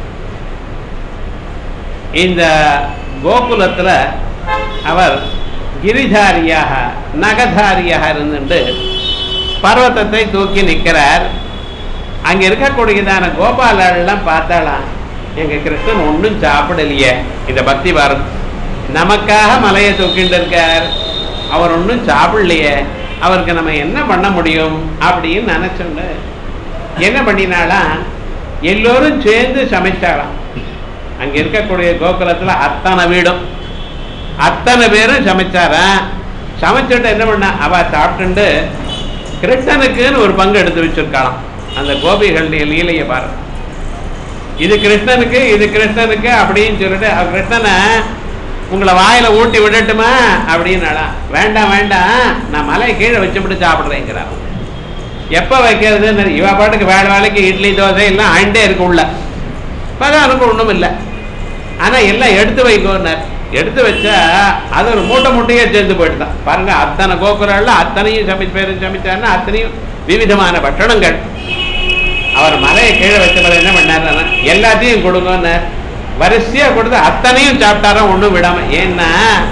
இந்த கோகுலத்துல அவர் கிரிதாரியாக நகதாரியாக இருந்துட்டு பர்வத்தத்தை தூக்கி நிற்கிறார் அங்க இருக்கக்கூடியதான கோபாலெல்லாம் பார்த்தாலாம் எங்க கிருஷ்ணன் ஒன்றும் சாப்பிடலையே இந்த பக்தி பாரத் நமக்காக மலையை தூக்கிட்டு இருக்கார் அவர் ஒன்றும் சாப்பிடலையே அவருக்கு நம்ம என்ன பண்ண முடியும் அப்படின்னு நினைச்சோன்னு என்ன பண்ணினாலாம் எல்லோரும் சேர்ந்து சமைச்சாலாம் அங்க இருக்கக்கூடிய கோகுலத்துல அத்தனை வீடும் அத்தனை பேரும் சமைச்சாரா சமைச்சிட்டு என்ன பண்ணா அவ சாப்பிட்டுண்டு கிருஷ்ணனுக்குன்னு ஒரு பங்கு எடுத்து வச்சிருக்காளாம் அந்த கோபிகளுடைய லீலையை பாரு இது கிருஷ்ணனுக்கு இது கிருஷ்ணனுக்கு அப்படின்னு சொல்லிட்டு அவ கிருஷ்ணனை உங்களை வாயில ஊட்டி விடட்டுமா அப்படின்னாலாம் வேண்டாம் வேண்டாம் நான் மலையை கீழே வச்சுவிட்டு சாப்பிடுறேங்கிறான் எப்ப வைக்கிறது இவ பாட்டுக்கு வேலை வேலைக்கு இட்லி தோசை எல்லாம் ஆண்டே இருக்கு உள்ள பகவானுக்கு ஒண்ணும் இல்லை ஆனா எல்லாம் எடுத்து வைக்கோன்னார் எடுத்து வச்சா அது ஒரு மூட்டை மூட்டையே சேர்ந்து போயிட்டுதான் பாருங்க அத்தனை கோபுரம்ல அத்தனையும் சமைச்சு பேரும் சமைச்சாருன்னா அத்தனையும் விவிதமான பட்டணங்கள் அவர் மலையை கீழே வச்சவர் என்ன பண்ணார் எல்லாத்தையும் கொடுங்கன்னார் வரிசையா கொடுத்து அத்தனையும் சாப்பிட்டாராம் ஒண்ணும் விடாம ஏன்னா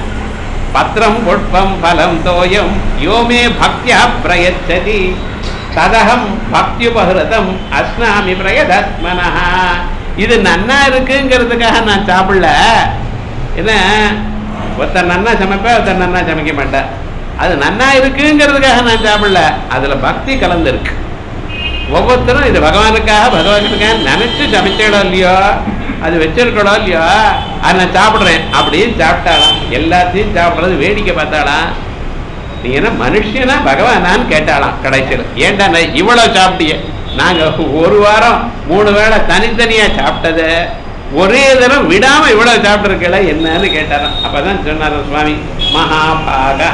பத்திரம் புட்பம் பலம் தோயம் யோமே பக்தியா பிரயச்சதி ததகம் பக்தியுபகிருதம் அஸ்னாமி பிரயதத்மனஹா இது நன்னா இருக்குங்கிறதுக்காக நான் சாப்பிடல என்ன ஒருத்தர் நன்னா சமைப்பேன் ஒருத்தர் நன்னா சமைக்க மாட்டேன் அது நன்னா இருக்குங்கிறதுக்காக நான் சாப்பிடல அதுல பக்தி கலந்துருக்கு ஒவ்வொருத்தரும் இது பகவானுக்காக பகவானுக்காக நினைச்சு சமைச்சிடோ இல்லையோ அது வச்சிருக்கடோ இல்லையோ அதை நான் சாப்பிட்றேன் அப்படின்னு சாப்பிட்டாலாம் எல்லாத்தையும் சாப்பிட்றது வேடிக்கை பார்த்தாலாம் நீ என்ன மனுஷனா பகவானான்னு கேட்டாலாம் கடைசியில் ஏன்டா நான் இவ்வளவு சாப்பிட்டிய நாங்க ஒரு வாரம் மூணு வேளை தனித்தனியா சாப்பிட்டது ஒரே தரம் விடாம இவ்வளவு சாப்பிட்டுருக்கல என்னன்னு கேட்டாராம் அப்பதான் சொன்னார் சுவாமி மகாபாகா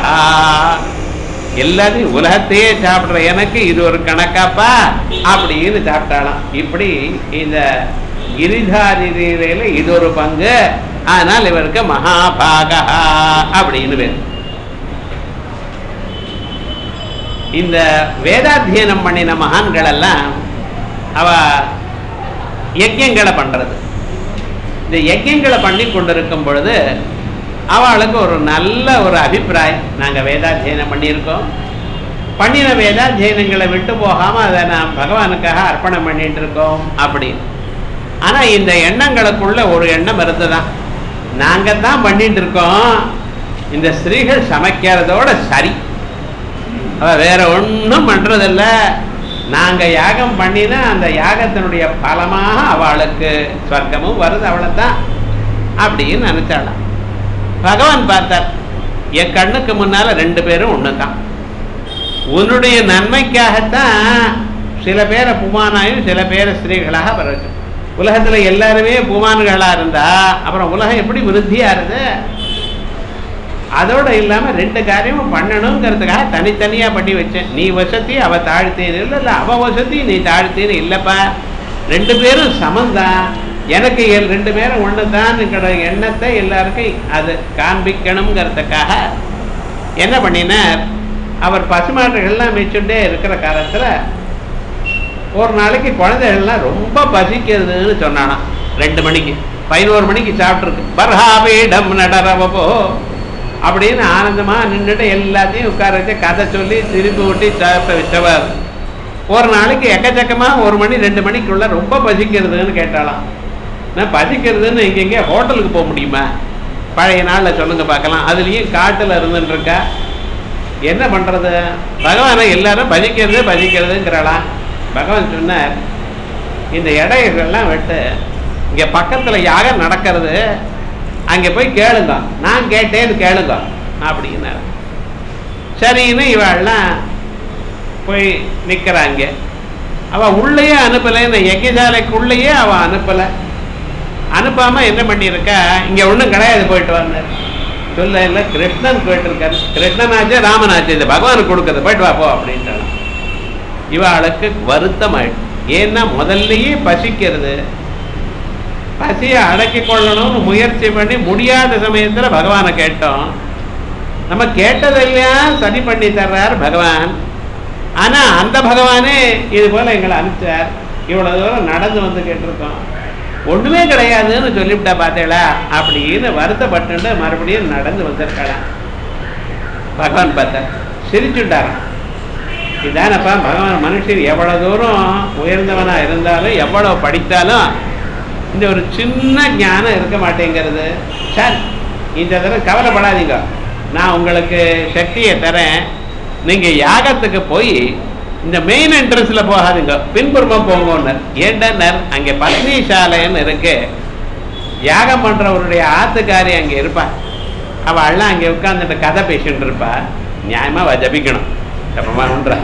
எல்லாத்தையும் உலகத்தையே சாப்பிடுற எனக்கு இது ஒரு கணக்காப்பா அப்படின்னு சாப்பிட்டாலாம் இப்படி இந்த கிரிதாரியில இது ஒரு பங்கு ஆனால் இவருக்கு மகாபாகா அப்படின்னு பேர் இந்த வேதாத்தியனம் பண்ணின மகான்கள் எல்லாம் அவ யஜ்யங்களை பண்றது இந்த யஜ்யங்களை பண்ணி கொண்டிருக்கும் பொழுது அவளுக்கு ஒரு நல்ல ஒரு அபிப்பிராயம் நாங்க வேதாத்தியனம் பண்ணியிருக்கோம் பண்ணின வேதாத்தியனங்களை விட்டு போகாம அதை நாம் பகவானுக்காக அர்ப்பணம் பண்ணிட்டு இருக்கோம் அப்படின்னு ஆனா இந்த எண்ணங்களுக்குள்ள ஒரு எண்ணம் இருந்துதான் நாங்க தான் பண்ணிட்டு இருக்கோம் இந்த ஸ்திரீகள் சமைக்கிறதோட சரி அவ வேற ஒன்றும் பண்றதில்ல நாங்க யாகம் பண்ணினா அந்த யாகத்தினுடைய பலமாக அவளுக்கு சொர்க்கமும் வருது அவ்வளவுதான் அப்படின்னு நினைச்சாளாம் பகவான் பார்த்தார் என் கண்ணுக்கு முன்னால ரெண்டு பேரும் ஒண்ணுதான் உன்னுடைய நன்மைக்காகத்தான் சில பேரை புமானாயும் சில பேரை ஸ்திரீகளாக வர உலகத்துல எல்லாருமே புமான்களா இருந்தா அப்புறம் உலகம் எப்படி விருத்தியா இருது அதோட இல்லாம ரெண்டு காரியமும் பண்ணணுங்கிறதுக்காக தனித்தனியா பண்ணி வச்சேன் நீ வசதி அவ தாழ்த்தேன்னு இல்லை இல்லை அவ வசதி நீ தாழ்த்தேன்னு இல்லப்பா ரெண்டு பேரும் சமந்தான் எனக்கு எல் ரெண்டு பேரும் ஒண்ணுதான் எண்ணத்தை எல்லாருக்கும் அது காண்பிக்கணுங்கிறதுக்காக என்ன பண்ணினார் அவர் பசுமாட்டுகள்லாம் வச்சுட்டே இருக்கிற காலத்துல ஒரு நாளைக்கு குழந்தைகள்லாம் ரொம்ப பசிக்கிறதுன்னு சொன்னானாம் ரெண்டு மணிக்கு பதினோரு மணிக்கு சாப்பிட்ருக்கு பர்ஹாபீடம் நடரவப்போ அப்படின்னு ஆனந்தமா நின்றுட்டு எல்லாத்தையும் உட்கார வச்சு கதை சொல்லி திருப்பி ஊட்டி சாப்பிட்ட வச்சவர் ஒரு நாளைக்கு எக்கச்சக்கமா ஒரு மணி ரெண்டு மணிக்குள்ள ரொம்ப பசிக்கிறதுன்னு கேட்டாலாம் நான் பசிக்கிறதுன்னு எங்கெங்கே ஹோட்டலுக்கு போக முடியுமா பழைய நாளில் சொல்லுங்க பார்க்கலாம் அதுலேயும் காட்டில் இருந்துட்டு இருக்கா என்ன பண்றது பகவானை எல்லாரும் பசிக்கிறது பசிக்கிறதுங்கிறாளாம் பகவான் சொன்னார் இந்த இடையெல்லாம் விட்டு இங்க பக்கத்துல யாகம் நடக்கிறது அங்க போய் கேளுங்க நான் கேட்டேன்னு கேளுங்க அப்படின்னாரு சரின்னு இவாள்லாம் போய் நிக்கிறாங்க அவ உள்ளேயே அனுப்பலை இந்த யஜ்யசாலைக்குள்ளேயே அவ அனுப்பலை அனுப்பாம என்ன பண்ணியிருக்கா இங்க ஒண்ணும் கிடையாது போயிட்டு வந்தார் சொல்ல இல்ல கிருஷ்ணன் போயிட்டு இருக்காரு கிருஷ்ணன் ஆச்சு ராமன் ஆச்சு இந்த பகவானுக்கு கொடுக்கறது போயிட்டு வா போ அப்படின்ட்டான் இவாளுக்கு வருத்தம் ஆயிடுச்சு ஏன்னா முதல்லயே பசிக்கிறது பசியை அடக்கி கொள்ளணும்னு முயற்சி பண்ணி முடியாத சமயத்துல பகவானை கேட்டோம் நம்ம கேட்டதெல்லாம் சரி பண்ணி தர்றார் பகவான் ஆனா அந்த பகவானே இது போல எங்களை அனுப்பிச்சார் இவ்வளவு தூரம் நடந்து வந்து கேட்டிருக்கோம் ஒண்ணுமே கிடையாதுன்னு சொல்லிவிட்டா பார்த்தேளா அப்படின்னு வருத்தப்பட்டு மறுபடியும் நடந்து வந்திருக்கலாம் பகவான் பார்த்தார் சிரிச்சுட்டாராம் இதானப்பா பகவான் மனுஷன் எவ்வளவு தூரம் உயர்ந்தவனா இருந்தாலும் எவ்வளவு படித்தாலும் இந்த ஒரு சின்ன ஞானம் இருக்க மாட்டேங்கிறது சார் இந்த தடவை கவலைப்படாதீங்க நான் உங்களுக்கு சக்தியை தரேன் நீங்க யாகத்துக்கு போய் இந்த மெயின் என்ட்ரன்ஸ்ல போகாதீங்க பின்புறமா போங்கன்னர் ஏண்டனர் அங்கே பத்னி சாலைன்னு இருக்கு யாகம் பண்றவருடைய ஆத்துக்காரி அங்க இருப்பா அவ எல்லாம் அங்கே உட்கார்ந்துட்டு கதை பேசிட்டு இருப்பா நியாயமா அவ ஜபிக்கணும் ஜபமா ஒன்றா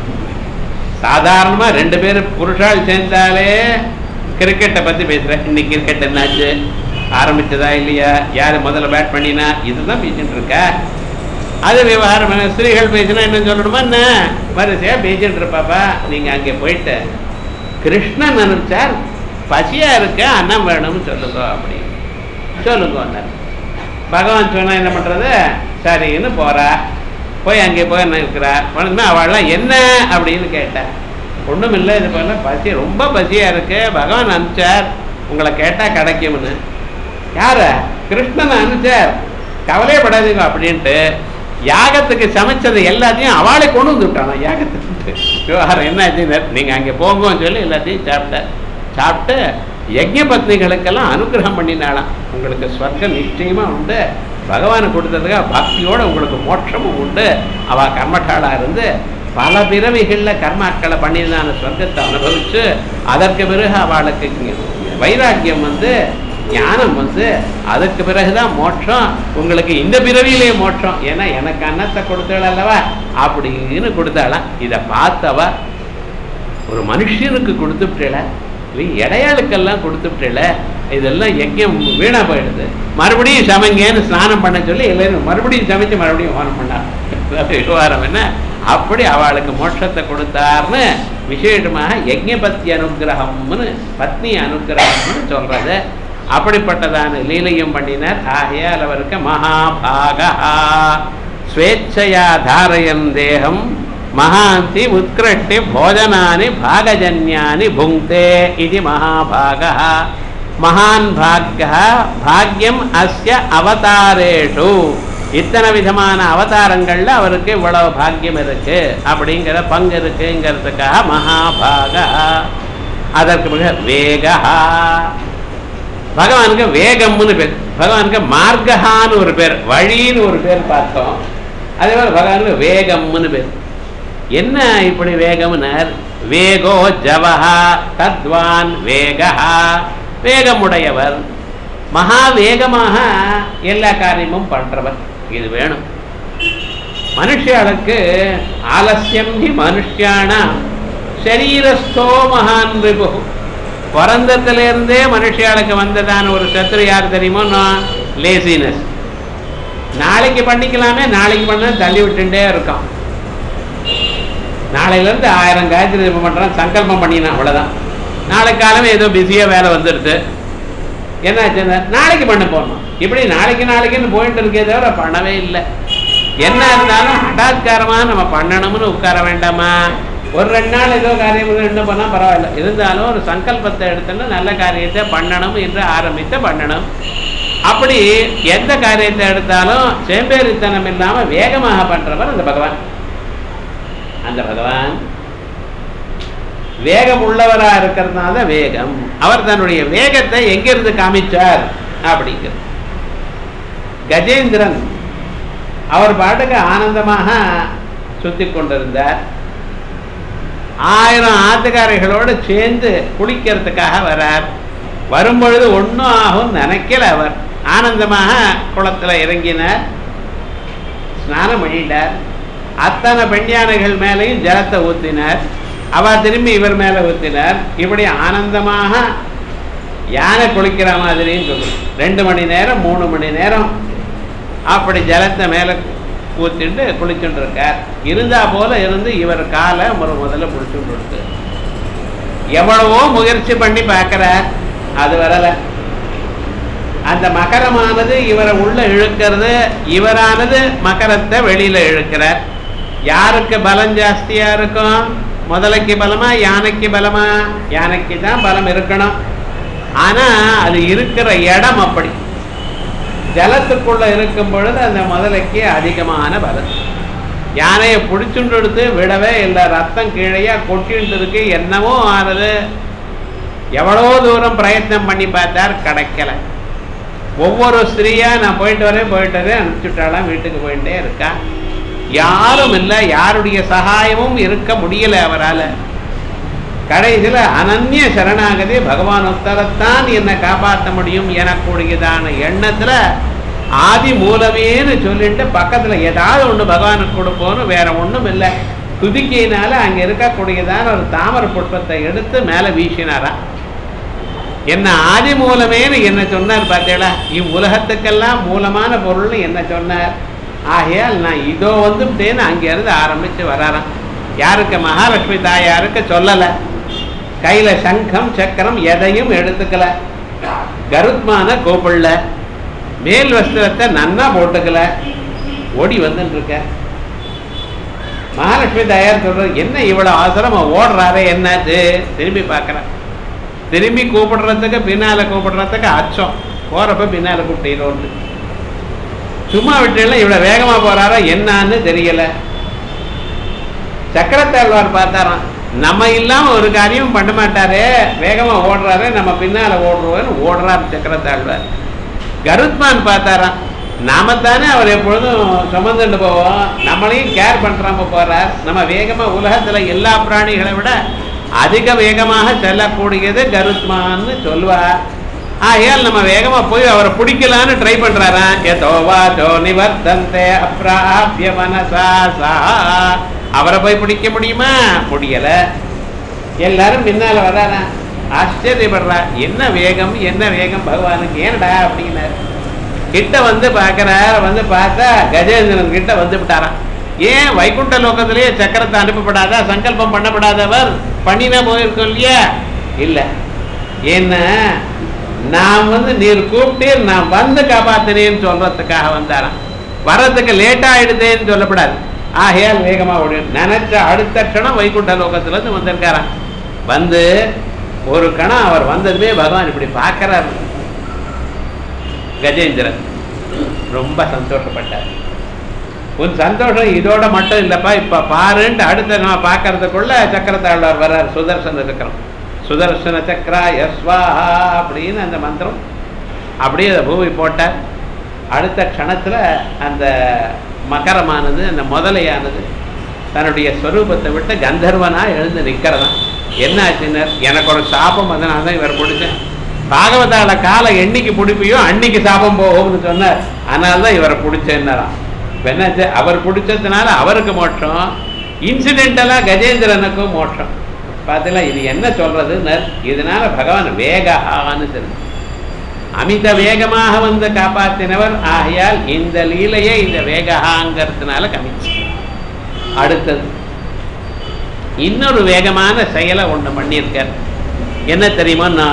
சாதாரணமா ரெண்டு பேரும் புருஷால் சேர்ந்தாலே கிரிக்கெட்டை பத்தி பேசுறேன் இன்னைக்கு கிரிக்கெட் என்னாச்சு ஆரம்பிச்சதா இல்லையா யாரு முதல்ல பேட் பண்ணினா இதுதான் பேசிட்டு இருக்கா அது விவகாரம் என்ன? ஸ்திரீகள் பேசினா என்ன சொல்லணுமா என்ன வரிசையா பேசிட்டு இருப்பாப்பா நீங்க அங்கே போயிட்டு கிருஷ்ணன் அனுப்பிச்சார் பசியா இருக்க அன்னம் வேணும்னு சொல்லுங்க அப்படி சொல்லுங்க அண்ணன். பகவான் சொன்னா என்ன பண்றது சரின்னு போறா போய் அங்கே போய் என்ன இருக்கிறா உடனே அவள்லாம் என்ன அப்படின்னு கேட்டா ஒண்ணும் இல்லை இது போல பசி ரொம்ப பசியா இருக்கு பகவான் அனுப்பிச்சார் உங்களை கேட்டா கிடைக்கும்னு யார கிருஷ்ணன் அனுப்பிச்சார் கவலையப்படாதீங்க அப்படின்ட்டு யாகத்துக்கு சமைச்சது எல்லாத்தையும் அவளை கொண்டு வந்து விட்டானா யாகத்துக்கு விவகாரம் என்ன ஆச்சுன்னு நீங்க அங்கே போங்கன்னு சொல்லி எல்லாத்தையும் சாப்பிட்டார் சாப்பிட்டு யஜ்ய பத்னிகளுக்கெல்லாம் அனுகிரகம் பண்ணினாலாம் உங்களுக்கு ஸ்வர்க்கம் நிச்சயமா உண்டு பகவான் கொடுத்ததுக்காக பக்தியோட உங்களுக்கு மோட்சமும் உண்டு அவ கர்மட்டாளா இருந்து பல பிறவிகள்ல கர்மாக்களை பண்ணியிருந்தான ஸ்வர்க்கத்தை அனுபவிச்சு அதற்கு பிறகு அவளுக்கு வைராக்கியம் வந்து ஞானம் வந்து அதுக்கு பிறகுதான் மோட்சம் உங்களுக்கு இந்த பிறவியிலே மோட்சம் ஏன்னா எனக்கு அன்னத்தை கொடுத்தாள் அல்லவா அப்படின்னு கொடுத்தாளாம் இதை பார்த்தவ ஒரு மனுஷனுக்கு கொடுத்துட்டேல இடையாளுக்கெல்லாம் கொடுத்துட்டேல இதெல்லாம் யஜ்யம் வீணா போயிடுது மறுபடியும் சமைங்கன்னு ஸ்நானம் பண்ண சொல்லி எல்லாரும் மறுபடியும் சமைச்சு மறுபடியும் ஹோனம் பண்ணார் விவகாரம் என்ன அப்படி அவளுக்கு மோட்சத்தை கொடுத்தார்னு விசேஷமாக யஜ்ஞபத்தி அனுகிரகம்னு பத்னி அனுகிரகம்னு சொல்றது அப்படிப்பட்டதான லீலையும் பண்ணினார் ஆகையால் அவருக்கு மகாபாகா ஸ்வேച്ഛயா தாரயன் தேகம் மகாந்தி உத்கிருஷ்டி போஜனானி பாகஜன்யானி புங்க்தே இது மகாபாகா மகான் பாக்யா பாக்யம் அஸ்ய அவதாரேஷு இத்தனை விதமான அவதாரங்கள்ல அவருக்கு இவ்வளவு பாக்கியம் இருக்கு அப்படிங்கிற பங்கு இருக்குங்கிறதுக்காக மகாபாகா அதற்கு பிறகு வேகா பகவானுக்கு வேகம்னு பேர் பகவானுக்கு மார்கஹான்னு ஒரு பேர் வழின்னு ஒரு பேர் பார்த்தோம் அதே மாதிரி பகவானுக்கு வேகம்னு பேர் என்ன இப்படி வேகம்னர் வேகோ ஜவஹா தத்வான் வேகஹா வேகமுடையவர் மகா வேகமாக எல்லா காரியமும் பண்றவர் இது வேணும் மனுஷியாளுக்கு ஆலசியம் ஹி மனுஷியானா சரீரஸ்தோ மகான் விபு பிறந்தத்திலிருந்தே மனுஷியாளுக்கு வந்ததான ஒரு சத்துரு யார் தெரியுமோ லேசினஸ் நாளைக்கு பண்ணிக்கலாமே நாளைக்கு பண்ண தள்ளி விட்டுட்டே இருக்கான் நாளையிலேருந்து ஆயிரம் காயத்ரி ஜபம் பண்ணுறான் சங்கல்பம் பண்ணினான் அவ்வளோதான் நாளை காலமே ஏதோ பிஸியாக வேலை வந்துடுது என்னாச்சு நாளைக்கு பண்ண போடணும் இப்படி நாளைக்கு நாளைக்குன்னு போயிட்டு இருக்கே தவிர பண்ணவே இல்லை என்ன இருந்தாலும் ஹடாத்காரமாக நம்ம பண்ணணும்னு உட்கார வேண்டாமா ஒரு ரெண்டு நாள் ஏதோ காரியம் ரெண்டு பண்ணால் பரவாயில்ல இருந்தாலும் ஒரு சங்கல்பத்தை எடுத்துன்னு நல்ல காரியத்தை பண்ணணும் என்று ஆரம்பித்து பண்ணணும் அப்படி எந்த காரியத்தை எடுத்தாலும் சேம்பேரித்தனம் இல்லாமல் வேகமாக பண்றவர் அந்த பகவான் அந்த பகவான் வேகம் உள்ளவரா இருக்கிறதுனால வேகம் அவர் தன்னுடைய வேகத்தை எங்கிருந்து காமிச்சார் அப்படிங்கிறது கஜேந்திரன் அவர் பாட்டுக்கு ஆனந்தமாக சுத்தி கொண்டிருந்தார் ஆயிரம் ஆத்துக்காரிகளோடு சேர்ந்து குளிக்கிறதுக்காக வரார் வரும்பொழுது ஒன்றும் ஆகும் நினைக்கல அவர் ஆனந்தமாக குளத்துல இறங்கினார் ஸ்நானம் பண்ணிட்டார் அத்தனை பெண் யானைகள் மேலேயும் ஜலத்தை ஊத்தினார் அவ திரும்பி இவர் மேல ஊத்தினார் இப்படி ஆனந்தமாக யானை குளிக்கிற மாதிரின்னு சொல்லு ரெண்டு மணி நேரம் மூணு மணி நேரம் அப்படி ஜலத்தை மேல ஊத்திட்டு குளிச்சுட்டு இருக்கார் இருந்தா போல இருந்து இவர் காலை ஒரு முதல்ல பிடிச்சுட்டு இருக்கு எவ்வளவோ முயற்சி பண்ணி பார்க்கிறார் அது வரல அந்த மகரமானது இவரை உள்ள இழுக்கிறது இவரானது மகரத்தை வெளியில இழுக்கிறார் யாருக்கு பலம் ஜாஸ்தியா இருக்கும் முதலைக்கு பலமா யானைக்கு பலமா யானைக்கு தான் பலம் இருக்கணும் ஆனா அது இருக்கிற இடம் அப்படி ஜலத்துக்குள்ள இருக்கும் பொழுது அந்த முதலைக்கு அதிகமான பலம் யானையை பிடிச்சுட்டு எடுத்து விடவே இல்லை ரத்தம் கீழையா கொட்டிட்டு இருக்கு என்னவோ ஆனது எவ்வளோ தூரம் பிரயத்னம் பண்ணி பார்த்தார் கிடைக்கல ஒவ்வொரு ஸ்திரீயா நான் போயிட்டு வரேன் போயிட்டு வரேன் அனுப்பிச்சுட்டாலாம் வீட்டுக்கு போயிட்டே இருக்கா யாரும் இல்லை யாருடைய சகாயமும் இருக்க முடியல அவரால கடைசியில் அனன்ய சரணாகதி பகவான் உத்தரத்தான் என்னை காப்பாற்ற முடியும் எனக்கூடியதான எண்ணத்துல ஆதி மூலமேன்னு சொல்லிட்டு பக்கத்துல ஏதாவது ஒண்ணு பகவானுக்கு கொடுப்போன்னு வேற ஒண்ணும் இல்லை துதிக்கையினால அங்க இருக்கக்கூடியதான ஒரு தாமரை புஷ்பத்தை எடுத்து மேல வீசினாராம் என்ன ஆதி மூலமேன்னு என்ன சொன்னார் பார்த்தீங்களா இவ்வுலகத்துக்கெல்லாம் மூலமான பொருள்னு என்ன சொன்னார் ஆகையால் நான் இதோ வந்துட்டேன்னு அங்கேருந்து ஆரம்பிச்சு வராராம் யாருக்கு மகாலட்சுமி தாயாருக்கு சொல்லலை கையில சங்கம் சக்கரம் எதையும் எடுத்துக்கல கருத்மான கூப்பிடல மேல் வஸ்திரத்தை நன்னா போட்டுக்கல ஓடி வந்துட்டு இருக்க மகாலட்சுமி தாயார் சொல்றது என்ன இவ்வளவு அவசரமா ஓடுறாரே என்னாச்சு திரும்பி பார்க்கறேன் திரும்பி கூப்பிடுறதுக்கு பின்னால கூப்பிடுறதுக்கு அச்சம் போறப்ப பின்னால கூப்பிட்டு சும்மா விட்டுல இவ்வளவு வேகமா போறாரா என்னன்னு தெரியல சக்கரத்தாழ்வார் பார்த்தாராம் நம்ம இல்லாம ஒரு காரியம் பண்ண மாட்டாரே வேகமா ஓடுறாரு நம்ம பின்னால ஓடுறோன்னு ஓடுறார் சக்கரத்தாழ்வார் கருத்மான் பார்த்தாராம் நாம தானே அவர் எப்பொழுதும் சுமந்துட்டு போவோம் நம்மளையும் கேர் பண்றாம போறார் நம்ம வேகமா உலகத்துல எல்லா பிராணிகளை விட அதிக வேகமாக செல்லக்கூடியது கருத்மான்னு சொல்வார் ஆகையால் நம்ம வேகமா போய் அவரை பிடிக்கலான்னு ட்ரை பண்றாராம் எதோ வாச்சோ நிவர்த்தந்தே அப்ராபிய மனசா சா அவரை போய் பிடிக்க முடியுமா முடியல எல்லாரும் பின்னால வர்றாரா ஆச்சரியப்படுறா என்ன வேகம் என்ன வேகம் பகவானுக்கு ஏன்டா அப்படின்னாரு கிட்ட வந்து பார்க்கறார் வந்து பார்த்தா கஜேந்திரன் கிட்ட வந்து விட்டாராம் ஏன் வைகுண்ட லோகத்திலேயே சக்கரத்தை அனுப்பப்படாதா சங்கல்பம் பண்ணப்படாதவர் பண்ணினா போயிருக்கோம் இல்லையா இல்ல என்ன நான் வந்து நீர் கூப்பிட்டு நான் வந்து காப்பாத்தினேன்னு சொல்றதுக்காக வந்தாராம் வர்றதுக்கு லேட் ஆயிடுதேன்னு சொல்லப்படாது ஆகையால் வேகமா ஓடி நினைச்ச அடுத்த க்ஷணம் வைகுண்ட லோகத்துல இருந்து வந்திருக்காராம் வந்து ஒரு கணம் அவர் வந்ததுமே பகவான் இப்படி பார்க்கறாரு கஜேந்திரன் ரொம்ப சந்தோஷப்பட்டார் உன் சந்தோஷம் இதோட மட்டும் இல்லப்பா இப்ப பாருன்ட்டு அடுத்த நம்ம பார்க்கறதுக்குள்ள சக்கரத்தாழ்வார் வர்றார் சுதர்சன சக்கரம் சுதர்சன சக்கரா யஸ்வாஹா அப்படின்னு அந்த மந்திரம் அப்படியே அதை பூமி போட்டார் அடுத்த க்ஷணத்துல அந்த மகரமானது அந்த முதலையானது தன்னுடைய ஸ்வரூபத்தை விட்டு கந்தர்வனா எழுந்து நிற்கிறதான் என்ன ஆச்சுன்னார் எனக்கு ஒரு சாபம் அதனால தான் இவர் பிடிச்சேன் பாகவதால காலை என்னைக்கு பிடிப்பியோ அன்னைக்கு சாபம் போகும்னு சொன்னார் அதனால தான் இவரை பிடிச்சேன்னாராம் இப்ப என்னாச்சு அவர் பிடிச்சதுனால அவருக்கு மோட்சம் இன்சிடென்டலா கஜேந்திரனுக்கும் மோட்சம் பார்த்தீங்களா இது என்ன சொல்றதுன்னு இதனால பகவான் வேகான்னு தெரிஞ்சு அமித வேகமாக வந்து காப்பாற்றினவர் ஆகையால் இந்த லீலையை இந்த வேகாங்கிறதுனால கமிச்சு அடுத்தது இன்னொரு வேகமான செயலை ஒண்ணு பண்ணியிருக்கார் என்ன தெரியுமோன்னா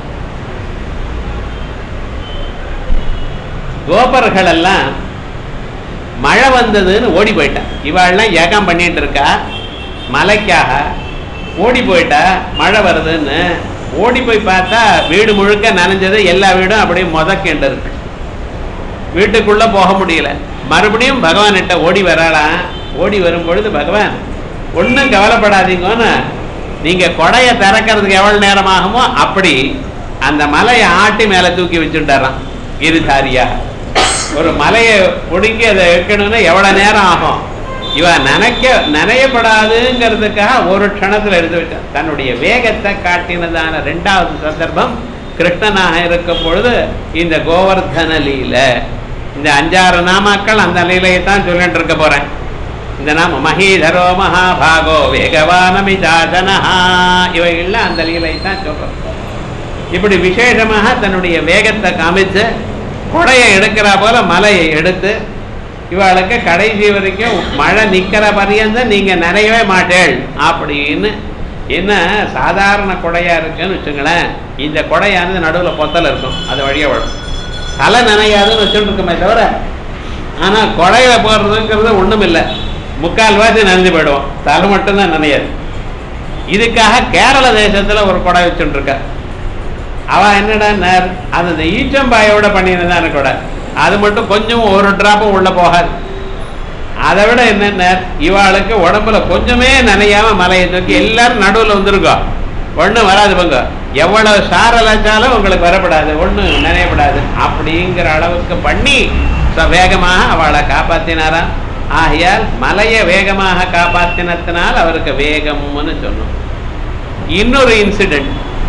கோபர்கள் எல்லாம் மழை வந்ததுன்னு ஓடி போயிட்டான் இவாள்லாம் ஏகம் பண்ணிட்டு இருக்கா மலைக்காக ஓடி போயிட்டா மழை வருதுன்னு ஓடி போய் பார்த்தா வீடு முழுக்க நனைஞ்சது எல்லா வீடும் அப்படியே முதக்கேண்டு இருக்கு வீட்டுக்குள்ள போக முடியல மறுபடியும் பகவான்கிட்ட ஓடி வராளாம் ஓடி வரும் பொழுது பகவான் ஒன்றும் கவலைப்படாதீங்கன்னு நீங்க கொடையை திறக்கிறதுக்கு எவ்வளவு நேரம் ஆகுமோ அப்படி அந்த மலையை ஆட்டி மேல தூக்கி வச்சுட்டாராம் இருதாரியா ஒரு மலையை ஒடுங்கி அதை வைக்கணும்னா எவ்வளவு நேரம் ஆகும் இவ நினைக்க நினையப்படாதுங்கிறதுக்காக ஒரு க்ஷணத்துல எடுத்து வச்சான் தன்னுடைய வேகத்தை காட்டினதான ரெண்டாவது சந்தர்ப்பம் கிருஷ்ணனாக இருக்கும் பொழுது இந்த கோவர்தன லீல இந்த அஞ்சாறு நாமாக்கள் அந்த லீலையை தான் சொல்லிட்டு இருக்க போறேன் இந்த நாம மகீதரோ மகாபாகோ வேகவானமிதாசனஹா இவைகள்லாம் அந்த லீலை தான் சொல்றோம் இப்படி விசேஷமாக தன்னுடைய வேகத்தை காமிச்சு கொடையை எடுக்கிறா போல மலையை எடுத்து இவளுக்கு கடைசி வரைக்கும் மழை நிக்கிற பரியந்தம் நீங்க நனையவே மாட்டேள் அப்படின்னு என்ன சாதாரண கொடையா இருக்குன்னு வச்சுங்களேன் இந்த கொடையானது நடுவில் பொத்தல் இருக்கும் அது வழியா வரும் தலை நனையாதுன்னு வச்சுட்டு இருக்குமே தவிர ஆனா கொடையில போடுறதுங்கிறது ஒண்ணும் இல்லை முக்கால்வாசி நனைஞ்சு போயிடுவோம் தலை மட்டும்தான் நனையாது இதுக்காக கேரள தேசத்துல ஒரு கொடை வச்சுட்டு இருக்கா அவ என்னடா அது இந்த ஈச்சம்பாயோட பண்ணினதான கொடை அது மட்டும் கொஞ்சம் ஒரு டிராப்பும் உள்ள போகாது அதை விட என்னென்ன இவாளுக்கு உடம்புல கொஞ்சமே நனையாம மலையை தூக்கி எல்லாரும் நடுவில் வந்திருக்கோம் ஒன்றும் வராது பங்க எவ்வளவு சாரல் வச்சாலும் உங்களுக்கு வரப்படாது ஒன்றும் நினையப்படாது அப்படிங்கிற அளவுக்கு பண்ணி ச- வேகமாக அவளை காப்பாத்தினாராம் ஆகையால் மலையை வேகமாக காப்பாத்தினத்தினால் அவருக்கு வேகம்னு சொன்னோம் இன்னொரு இன்சிடென்ட்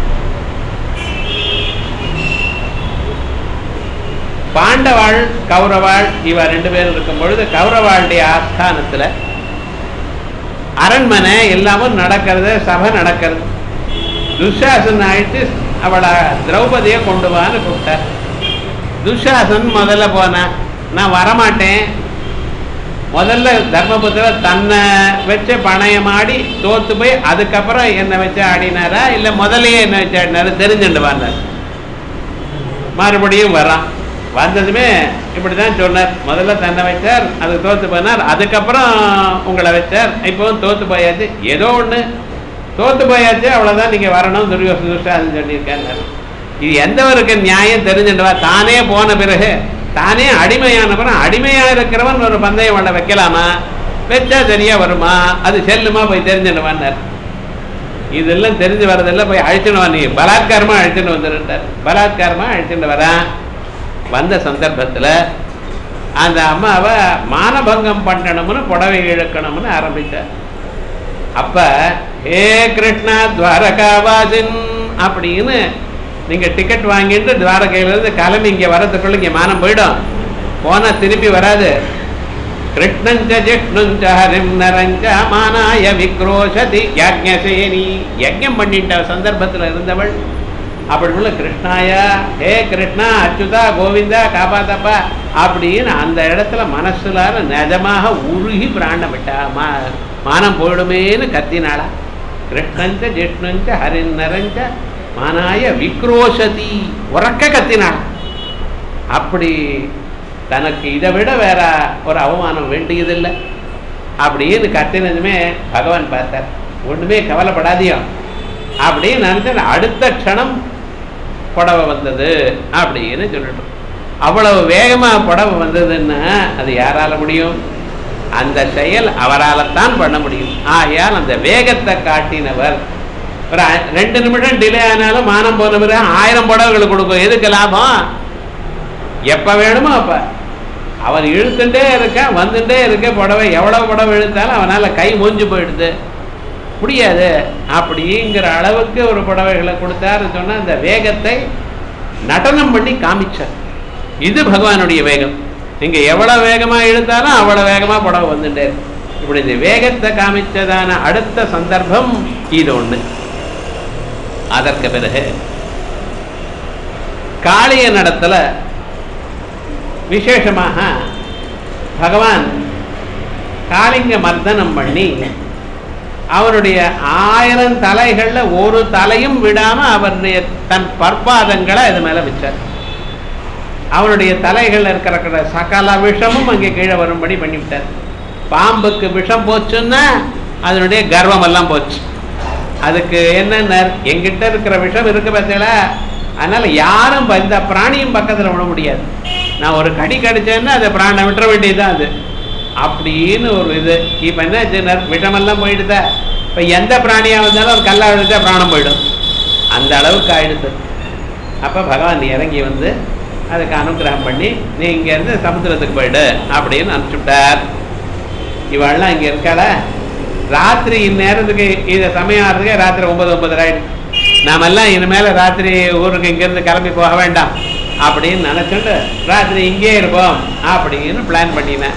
பாண்டவாள் கௌரவாள் இவ ரெண்டு பேரும் இருக்கும் பொழுது கௌரவாளுடைய ஆஸ்தானத்துல அரண்மனை எல்லாமும் நடக்கிறது சபை நடக்கிறது துஷாசன் ஆயிட்டு அவளை திரௌபதியை கொண்டு வான்னு கூப்பிட்டார் துஷாசன் முதல்ல போனான் நான் வரமாட்டேன் முதல்ல தர்மபுத்திர தன்னை வச்சு பணயமாடி தோத்து போய் அதுக்கப்புறம் என்னை வச்சு ஆடினாரா இல்லை முதல்லயே என்ன வச்சு ஆடினாரா தெரிஞ்சுட்டு வந்தார் மறுபடியும் வரான் வந்ததுமே இப்படி தான் சொன்னார் முதல்ல தன்னை வச்சார் அது தோத்து போனார் அதுக்கப்புறம் உங்களை வச்சார் இப்போவும் தோத்து போயாச்சு ஏதோ ஒன்று தோத்து போயாச்சு அவ்வளோதான் நீங்கள் வரணும் துரியோசன துஷ்டாதுன்னு சொல்லியிருக்காங்க இது எந்தவருக்கு நியாயம் தெரிஞ்சுட்டவா தானே போன பிறகு தானே அடிமையான பிறகு அடிமையாக இருக்கிறவன் ஒரு பந்தயம் பண்ண வைக்கலாமா வச்சா சரியா வருமா அது செல்லுமா போய் தெரிஞ்சுடுவான்னார் இதெல்லாம் தெரிஞ்சு வரதெல்லாம் போய் அழைச்சிட்டு வா நீ பலாத்காரமா அழைச்சிட்டு வந்துருட்டார் பலாத்காரமா அழைச்சிட்டு வரான் வந்த சந்தர்ப்பத்துல அந்த அம்மாவை மானபங்கம் பண்ணணும்னு புடவை இழுக்கணும்னு ஆரம்பிச்சார் அப்ப ஹே கிருஷ்ணா துவாரகாவாசின் அப்படின்னு நீங்க டிக்கெட் வாங்கிட்டு துவாரகையில இருந்து கிளம்பி இங்க வரதுக்குள்ள இங்க மானம் போயிடும் போனா திருப்பி வராது கிருஷ்ணஞ்ச ஜிஷ்ணுஞ்ச ஹரிம் நரஞ்ச மானாய விக்ரோஷதி யஜ்ஞசேனி யஜ்ஞம் பண்ணிட்ட சந்தர்ப்பத்துல இருந்தவள் அப்படி உள்ள கிருஷ்ணாயா ஹே கிருஷ்ணா அச்சுதா கோவிந்தா காப்பாத்தப்பா அப்படின்னு அந்த இடத்துல மனசுலார நிஜமாக உருகி பிராண்டம் விட்டா மா மானம் போயிடுமேன்னு கத்தினாளா கிருஷ்ணஞ்ச ஜிஷ்ணுஞ்ச ஹரின் நரஞ்ச மானாய விக்ரோஷதி உறக்க கத்தினாள் அப்படி தனக்கு இதை விட வேற ஒரு அவமானம் வேண்டியதில்லை அப்படின்னு கத்தினதுமே பகவான் பார்த்தார் ஒண்ணுமே கவலைப்படாதியோ அப்படின்னு நினைச்சு அடுத்த க்ஷணம் புடவை வந்தது அப்படின்னு சொல்லிட்டோம் அவ்வளவு வேகமா புடவை வந்ததுன்னா அது யாரால முடியும் அந்த செயல் அவரால் தான் பண்ண முடியும் ஆகையால் அந்த வேகத்தை காட்டினவர் ஒரு அ- ரெண்டு நிமிடம் டிலே ஆனாலும் மானம் போனவர் ஆயிரம் புடவைகள் கொடுக்கும் எதுக்கு லாபம் எப்ப வேணுமோ அப்ப அவன் இழுத்துட்டே இருக்கான் வந்துட்டே இருக்க புடவை எவ்வளவு புடவை இழுத்தாலும் அவனால கை மூஞ்சு போயிடுது முடியாது அப்படிங்கிற அளவுக்கு ஒரு புடவைகளை கொடுத்தாரு சொன்னா அந்த வேகத்தை நடனம் பண்ணி காமிச்சார் இது பகவானுடைய வேகம் நீங்க எவ்வளவு வேகமா இழுத்தாலும் அவ்வளவு வேகமா புடவை வந்துட்டே இருக்கு. இப்படி இந்த வேகத்தை காமிச்சதான அடுத்த சந்தர்ப்பம் இது ஒண்ணு அதற்கு பிறகு காளிய நடத்துல விசேஷமாக பகவான் காளிங்க மர்தனம் பண்ணி அவருடைய ஆயிரம் தலைகள்ல ஒரு தலையும் விடாம அவருடைய தன் பற்பாதங்களை அது மேல வச்சார் அவனுடைய தலைகள்ல இருக்கிற சகல விஷமும் அங்கே கீழே வரும்படி பண்ணிவிட்டார் பாம்புக்கு விஷம் போச்சுன்னா அதனுடைய கர்வம் எல்லாம் போச்சு அதுக்கு என்னென்ன எங்கிட்ட இருக்கிற விஷம் இருக்கு பார்த்தீங்களா அதனால யாரும் ப- இந்த பிராணியும் பக்கத்துல விட முடியாது நான் ஒரு கடி கடிச்சேன்னா அதை பிராணை விட்டுற வேண்டியதுதான் அது அப்படின்னு ஒரு இது இப்ப என்ன ஆச்சுன்னா விஷமெல்லாம் போயிடுதா இப்ப எந்த பிராணியா வந்தாலும் ஒரு கல்லா விழுத்தா பிராணம் போயிடும் அந்த அளவுக்கு ஆயிடுது அப்ப பகவான் இறங்கி வந்து அதுக்கு அனுகிரகம் பண்ணி நீ இங்க இருந்து சமுத்திரத்துக்கு போயிடு அப்படின்னு அனுப்பிச்சுட்டார் இவள்லாம் இங்க இருக்காள ராத்திரி இந்நேரத்துக்கு இது சமயம் ஆகிறதுக்கு ராத்திரி ஒன்பது ஒன்பது ஆயிடுச்சு நாமெல்லாம் இனிமேல ராத்திரி ஊருக்கு இங்கிருந்து கிளம்பி போக வேண்டாம் அப்படின்னு நினைச்சுட்டு ராத்திரி இங்கே இருப்போம் அப்படின்னு பிளான் பண்ணினேன்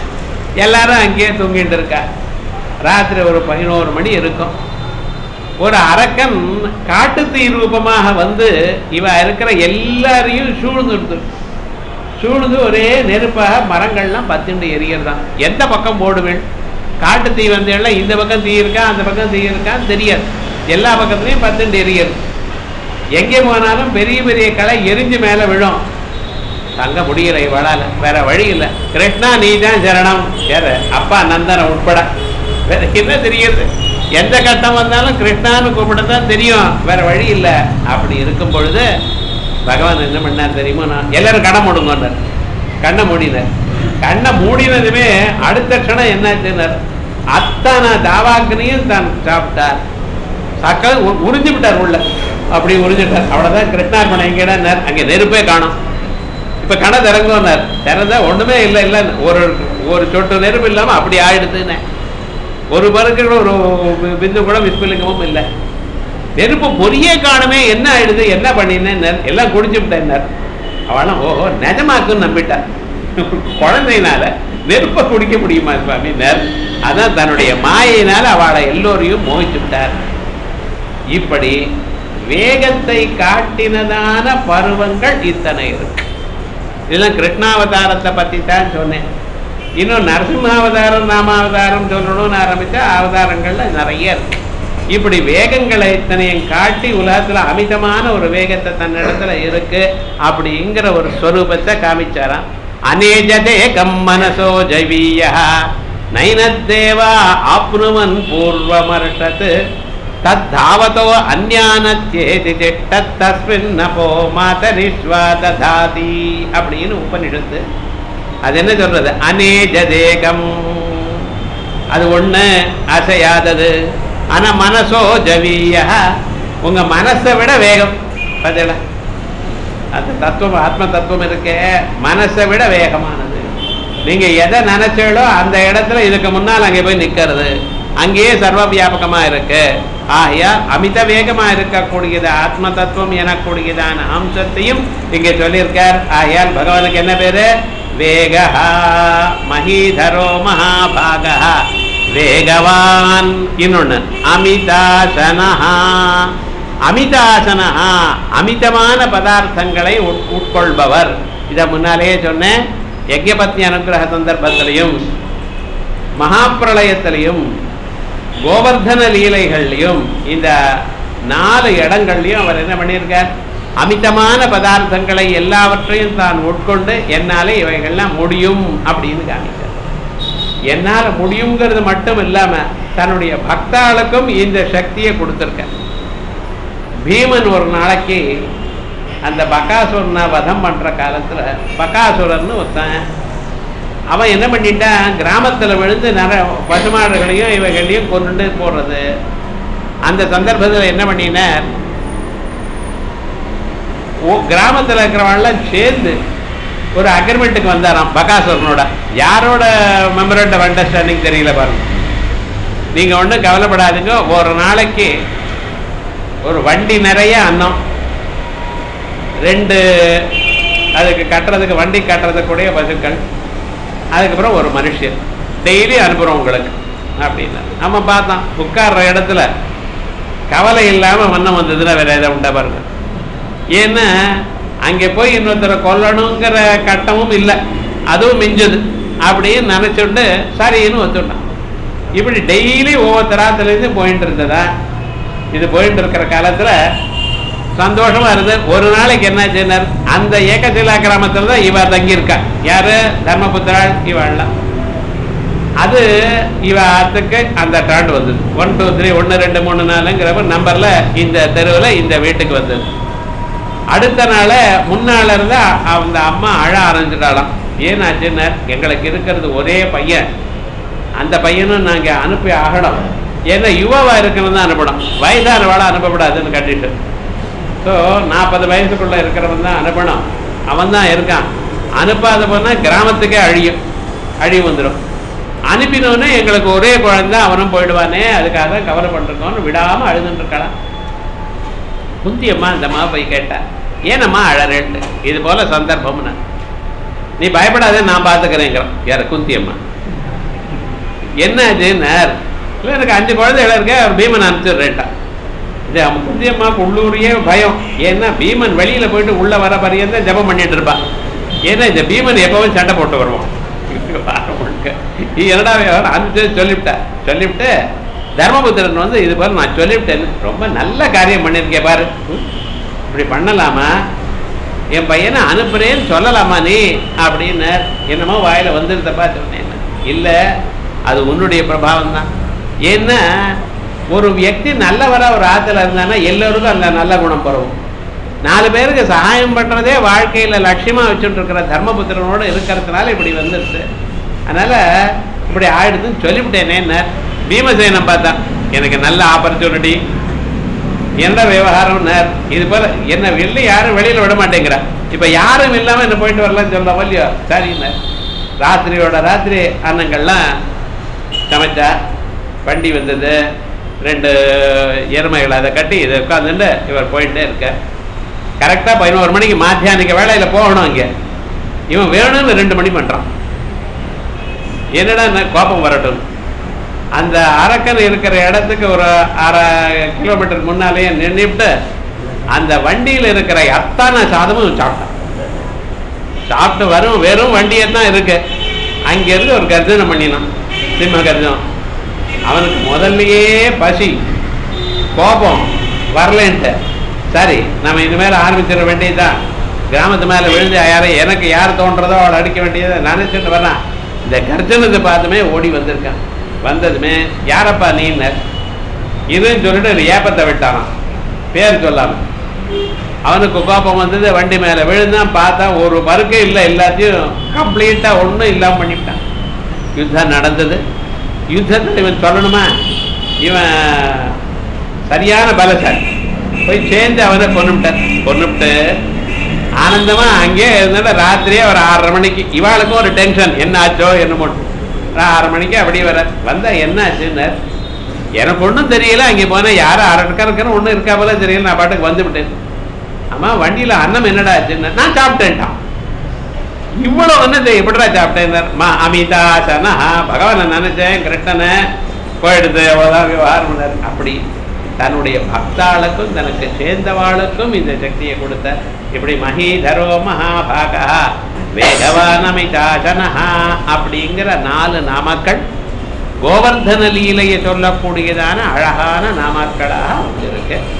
எல்லாரும் அங்கேயே தூங்கிட்டு இருக்கா ராத்திரி ஒரு பதினோரு மணி இருக்கும் ஒரு அரக்கன் காட்டுத்தீ ரூபமாக வந்து இவ இருக்கிற எல்லாரையும் சூழ்ந்துடுது சூழ்ந்து ஒரே நெருப்பாக மரங்கள்லாம் பத்துண்டு எரியறதான் எந்த பக்கம் போடுவேன் காட்டு தீ வந்தேன்னா இந்த பக்கம் தீ இருக்கா அந்த பக்கம் தீ இருக்கான்னு தெரியாது எல்லா பக்கத்துலையும் பத்துண்டு எரியது எங்கே போனாலும் பெரிய பெரிய களை எரிஞ்சு மேலே விழும் தங்க முடியல இவளால வேற வழி இல்லை கிருஷ்ணா நீ தான் சரணம் வேற அப்பா நந்தனம் உட்பட வேற என்ன தெரியுது எந்த கட்டம் வந்தாலும் கிருஷ்ணான்னு கூப்பிடத்தான் தெரியும் வேற வழி இல்லை அப்படி இருக்கும் பொழுது பகவான் என்ன பண்ணார் தெரியுமா நான் எல்லாரும் கண்ணை மூடுங்கன்னார் கண்ணை மூடினார் கண்ணை மூடினதுமே அடுத்த க்ஷணம் என்னாச்சுன்னார் அத்தனை தாவாக்கினையும் தான் சாப்பிட்டார் சக்கர உறிஞ்சு விட்டார் உள்ள அப்படி உறிஞ்சிட்டார் அவ்வளவுதான் கிருஷ்ணார்பணம் எங்கேடார் அங்கே நெருப்பே காணும் இப்ப கடை திறங்குனார் திறந்தா ஒண்ணுமே இல்லை இல்லை ஒரு ஒரு சொட்டு நெருப்பு இல்லாம அப்படி ஆயிடுதுன்னு ஒரு பருக்கு கூட ஒரு பிந்து கூட விஸ்பலிங்கமும் இல்லை நெருப்பு பொரியே காணுமே என்ன ஆயிடுது என்ன பண்ணினேன் எல்லாம் குடிச்சு விட்டேன் அவளும் ஓஹோ நிஜமாக்குன்னு நம்பிட்டார் குழந்தையினால நெருப்பை குடிக்க முடியுமா சுவாமி அதான் தன்னுடைய மாயினால அவளை எல்லோரையும் மோகிச்சு விட்டார் இப்படி வேகத்தை காட்டினதான பருவங்கள் இத்தனை இருக்கு இதெல்லாம் கிருஷ்ணாவதாரத்தை பத்தி தான் சொன்னேன் இன்னும் நரசிம்மாவதாரம் நாமாவதாரம் சொல்லணும்னு ஆரம்பிச்சா அவதாரங்கள்ல நிறைய இருக்கு இப்படி வேகங்களை இத்தனையும் காட்டி உலகத்துல அமிதமான ஒரு வேகத்தை தன்னிடத்துல இருக்கு அப்படிங்கிற ஒரு ஸ்வரூபத்தை காமிச்சாராம் அநேஜதே கம் மனசோ ஜவீய நைனத்தேவா ஆப்னுவன் பூர்வமர்ஷத் தத்தாவதோ அந்யானத்யேதி திட்டத் தஸ்மின் நபோ மாதரிஷ்வா ததாதி அப்படின்னு உபனிஷத்து அது என்ன சொல்றது அநேஜதேகம் அது ஒண்ணு அசையாதது ஆனா மனசோ ஜவீய உங்க மனசை விட வேகம் பார்த்தீங்களா அந்த தத்துவம் ஆத்ம தத்துவம் இருக்கே மனசை விட வேகமானது நீங்க எதை நினைச்சாலோ அந்த இடத்துல இதுக்கு முன்னால் அங்கே போய் நிக்கிறது அங்கேயே சர்வ வியாபகமா இருக்கு ஆகையா அமித வேகமா இருக்கக்கூடியது ஆத்ம தத்துவம் எனக்கூடியதான அம்சத்தையும் இங்கே சொல்லியிருக்கார் ஆகையால் பகவானுக்கு என்ன பேரு வேகா மகீதரோ மகாபாகா வேகவான் இன்னொன்னு அமிதாசனஹா அமிதாசனஹா அமிதமான பதார்த்தங்களை உட்- உட்கொள்பவர் இதை முன்னாலேயே சொன்னேன் யஜ்யபத்னி அனுகிரக சந்தர்ப்பத்திலையும் மகாப்பிரளயத்திலையும் கோவர்தன லீலைகள்லையும் இந்த நாலு இடங்கள்லையும் அவர் என்ன பண்ணியிருக்கார் அமிதமான பதார்த்தங்களை எல்லாவற்றையும் தான் உட்கொண்டு என்னாலே இவைகள்லாம் முடியும் அப்படின்னு காமிச்சார் என்னால முடியுங்கிறது மட்டும் இல்லாம தன்னுடைய பக்தாளுக்கும் இந்த சக்தியை கொடுத்திருக்க பீமன் ஒரு நாளைக்கு அந்த பகாசுரனை வதம் பண்ற காலத்துல பகாசுரன்னு ஒருத்தன் அவன் என்ன பண்ணிட்டான் கிராமத்துல விழுந்து நிறைய பசுமாடுகளையும் இவைகளையும் கொண்டு போடுறது அந்த சந்தர்ப்பத்தில் என்ன பண்ணினார் ஓ கிராமத்தில் இருக்கிறவங்களாம் சேர்ந்து ஒரு அக்ரிமெண்ட்டுக்கு வந்தாராம் பகாசுரனோட யாரோட மெமரண்ட் ஆஃப் அண்டர்ஸ்டாண்டிங் தெரியல பாருங்க நீங்க ஒன்றும் கவலைப்படாதீங்க ஒரு நாளைக்கு ஒரு வண்டி நிறைய அன்னம் ரெண்டு அதுக்கு கட்டுறதுக்கு வண்டி கட்டுறதுக்குடைய பசுக்கள் அதுக்கப்புறம் ஒரு மனுஷன் டெய்லி அனுப்புகிறோம் உங்களுக்கு அப்படின்னு நம்ம பார்த்தோம் உட்கார்ற இடத்துல கவலை இல்லாமல் வண்ணம் வந்ததுன்னா வேற எதாவது உண்டா பாருங்க ஏன்னா அங்கே போய் இன்னொருத்தரை கொல்லணுங்கிற கட்டமும் இல்லை அதுவும் மிஞ்சது அப்படின்னு நினச்சுட்டு சரின்னு ஒத்துட்டான் இப்படி டெய்லி ஒவ்வொருத்தராத்துலேருந்து போயிட்டு இருந்ததா இது போயிட்டு இருக்கிற காலத்தில் சந்தோஷமா இருந்து ஒரு நாளைக்கு என்னாச்சுன்னார் அந்த ஏகசிலா கிராமத்துல தான் இவ தங்கியிருக்கா யாரு தர்மபுத்திராள் இவாள்லாம் அது இவ ஆத்துக்கு அந்த ட்ராண்ட் வந்தது ஒன் டூ த்ரீ ஒன்று ரெண்டு மூணு நாலுங்கிறப்ப நம்பர்ல இந்த தெருவில் இந்த வீட்டுக்கு வந்தது அடுத்த நாள் முன்னால இருந்து அ- அந்த அம்மா அழ ஆரம்பிச்சிட்டாலாம் ஏன்னாச்சுன்னார் எங்களுக்கு இருக்கிறது ஒரே பையன் அந்த பையனும் நாங்க அனுப்பி ஆகணும் ஏன்னா யுவாவா இருக்கணும் தான் அனுப்பணும் வயதானவாளை அனுப்பக்கூடாதுன்னு கட்டிட்டு ஸோ நாற்பது வயசுக்குள்ள இருக்கிறவன் தான் அனுப்பணும் அவன் தான் இருக்கான் அனுப்பாத போனா கிராமத்துக்கே அழியும் அழிவு வந்துடும் அனுப்பினோடனே எங்களுக்கு ஒரே குழந்தை அவனும் போயிடுவானே அதுக்காக தான் கவலை பண்ணிருக்கோம்னு விடாம அழுதுன்னு இருக்கலாம் குந்தி அம்மா அந்த அம்மா போய் கேட்டா ஏனம்மா அழறேன்ட்டு இது போல சந்தர்ப்பம்னு நீ பயப்படாத நான் பார்த்துக்கிறேங்கிறான் யார குந்தி அம்மா என்ன ஆச்சுன்னார் இல்லை எனக்கு அஞ்சு குழந்தைகள் இருக்க அவர் பீமன் அனுப்பிச்சுடுறேன்ட்டான் இது முத்தியம்மாவுக்கு உள்ளூரியே பயம் ஏன்னா பீமன் வெளியில போயிட்டு உள்ள வர பரியந்த ஜபம் பண்ணிட்டு இருப்பான் ஏன்னா இந்த பீமன் எப்பவும் சண்டை போட்டு வருவான் வாரம் முழுக்க. நீ என்னடா விவகாரம்? அனுப்பிச்சு சொல்லிவிட்டேன் சொல்லிவிட்டு தர்மபுத்திரன் வந்து இது பாரு நான் சொல்லிவிட்டேன்னு ரொம்ப நல்ல காரியம் பண்ணியிருக்கேன் பாரு ம்? இப்படி பண்ணலாமா என் பையனை அனுப்புறேன்னு சொல்லலாமா நீ அப்படின்னு என்னமோ வாயில வந்துருந்தப்பா சொன்னேன் இல்லை அது உன்னுடைய பிரபாவம் தான் ஏன்னா ஒரு வியக்தி நல்லவரா ஒரு ஆத்துல இருந்தானா எல்லோருக்கும் அந்த நல்ல குணம் பரவும் நாலு பேருக்கு சகாயம் பண்றதே வாழ்க்கையில லட்சியமா வச்சுட்டு இருக்கிற தர்மபுத்திரனோட இருக்கிறதுனால இப்படி வந்துருச்சு அதனால இப்படி ஆயிடுதுன்னு சொல்லிவிட்டேனே பீமசேனம் பார்த்தான் எனக்கு நல்ல ஆப்பர்ச்சுனிட்டி என்ன விவகாரம் இது போல என்ன வெளில யாரும் வெளியில விட மாட்டேங்கிறா இப்ப யாரும் இல்லாம என்ன போயிட்டு வரலாம்னு சொல்ல இல்லையோ சரிங்க ராத்திரியோட ராத்திரி அன்னங்கள்லாம் சமைச்சா வண்டி வந்தது ரெண்டு எருமைகள் அதை கட்டி இதை உட்காந்துட்டு இவர் போயிட்டே இருக்க கரெக்டா பதினோரு மணிக்கு மாத்தியானிக்க வேலையில போகணும் இங்க இவன் வேணும்னு ரெண்டு மணி பண்றான் என்னடா நான் கோபம் வரட்டும் அந்த அரக்கன் இருக்கிற இடத்துக்கு ஒரு அரை கிலோமீட்டர் முன்னாலேயே நின்றுட்டு அந்த வண்டியில் இருக்கிற அத்தான சாதமும் சாப்பிட்டான் சாப்பிட்டு வரும் வெறும் வண்டியே தான் இருக்கு அங்கிருந்து ஒரு கர்ஜனை பண்ணினான் சிம்ம கர்ஜனம் அவனுக்கு முதல்லயே பசி கோபம் வரலன்ட்டு சரி நம்ம இனிமேல் ஆரம்பிச்சிட வேண்டியதுதான் கிராமத்து மேலே விழுந்து யாரை எனக்கு யார் தோன்றதோ அவளை அடிக்க வேண்டியதை நினைச்சிட்டு வர்றான் இந்த கர்ஜனத்தை பார்த்துமே ஓடி வந்திருக்கான் வந்ததுமே யாரப்பா நீன்னர் இதுன்னு சொல்லிட்டு ஒரு ஏப்பத்தை விட்டானான் பேர் சொல்லாம அவனுக்கு கோபம் வந்தது வண்டி மேல விழுந்தான் பார்த்தா ஒரு பருக்கே இல்லை எல்லாத்தையும் கம்ப்ளீட்டா ஒன்றும் இல்லாம பண்ணிவிட்டான் யுத்தம் நடந்தது யுத்தத்தில் இவன் சொல்லணுமா இவன் சரியான பலசாலி போய் சேர்ந்து அவனை கொன்னுவிட்டான் கொன்னுவிட்டு ஆனந்தமா அங்கேயே இருந்தா ராத்திரியே ஒரு ஆறரை மணிக்கு இவாளுக்கும் ஒரு டென்ஷன் என்ன ஆச்சோ என்னமோ ஆறரை மணிக்கு அப்படியே வர வந்தா என்ன ஆச்சுன்னு எனக்கு ஒன்றும் தெரியல அங்கே போனேன் யாரும் அரக்கா இருக்கணும் ஒன்றும் இருக்கா போல தெரியல நான் பாட்டுக்கு வந்து விட்டேன் ஆமா வண்டியில அன்னம் என்னடா ஆச்சுன்னு நான் சாப்பிட்டேன்ட்டான் இவ்வளவு வந்து எப்படிடா சாப்பிட்டேன் மா அமிதா சனா பகவானை நினைச்சேன் கிருஷ்ணனை போயிடுது அவ்வளவுதான் விவகாரம் அப்படி தன்னுடைய பக்தாளுக்கும் தனக்கு சேர்ந்தவாளுக்கும் இந்த சக்தியை கொடுத்த இப்படி மகீதரோ மகாபாகா வேகவானமிதாசனஹா அப்படிங்கிற நாலு நாமக்கள் கோவர்தன லீலையை சொல்லக்கூடியதான அழகான நாமக்களாக இருக்கு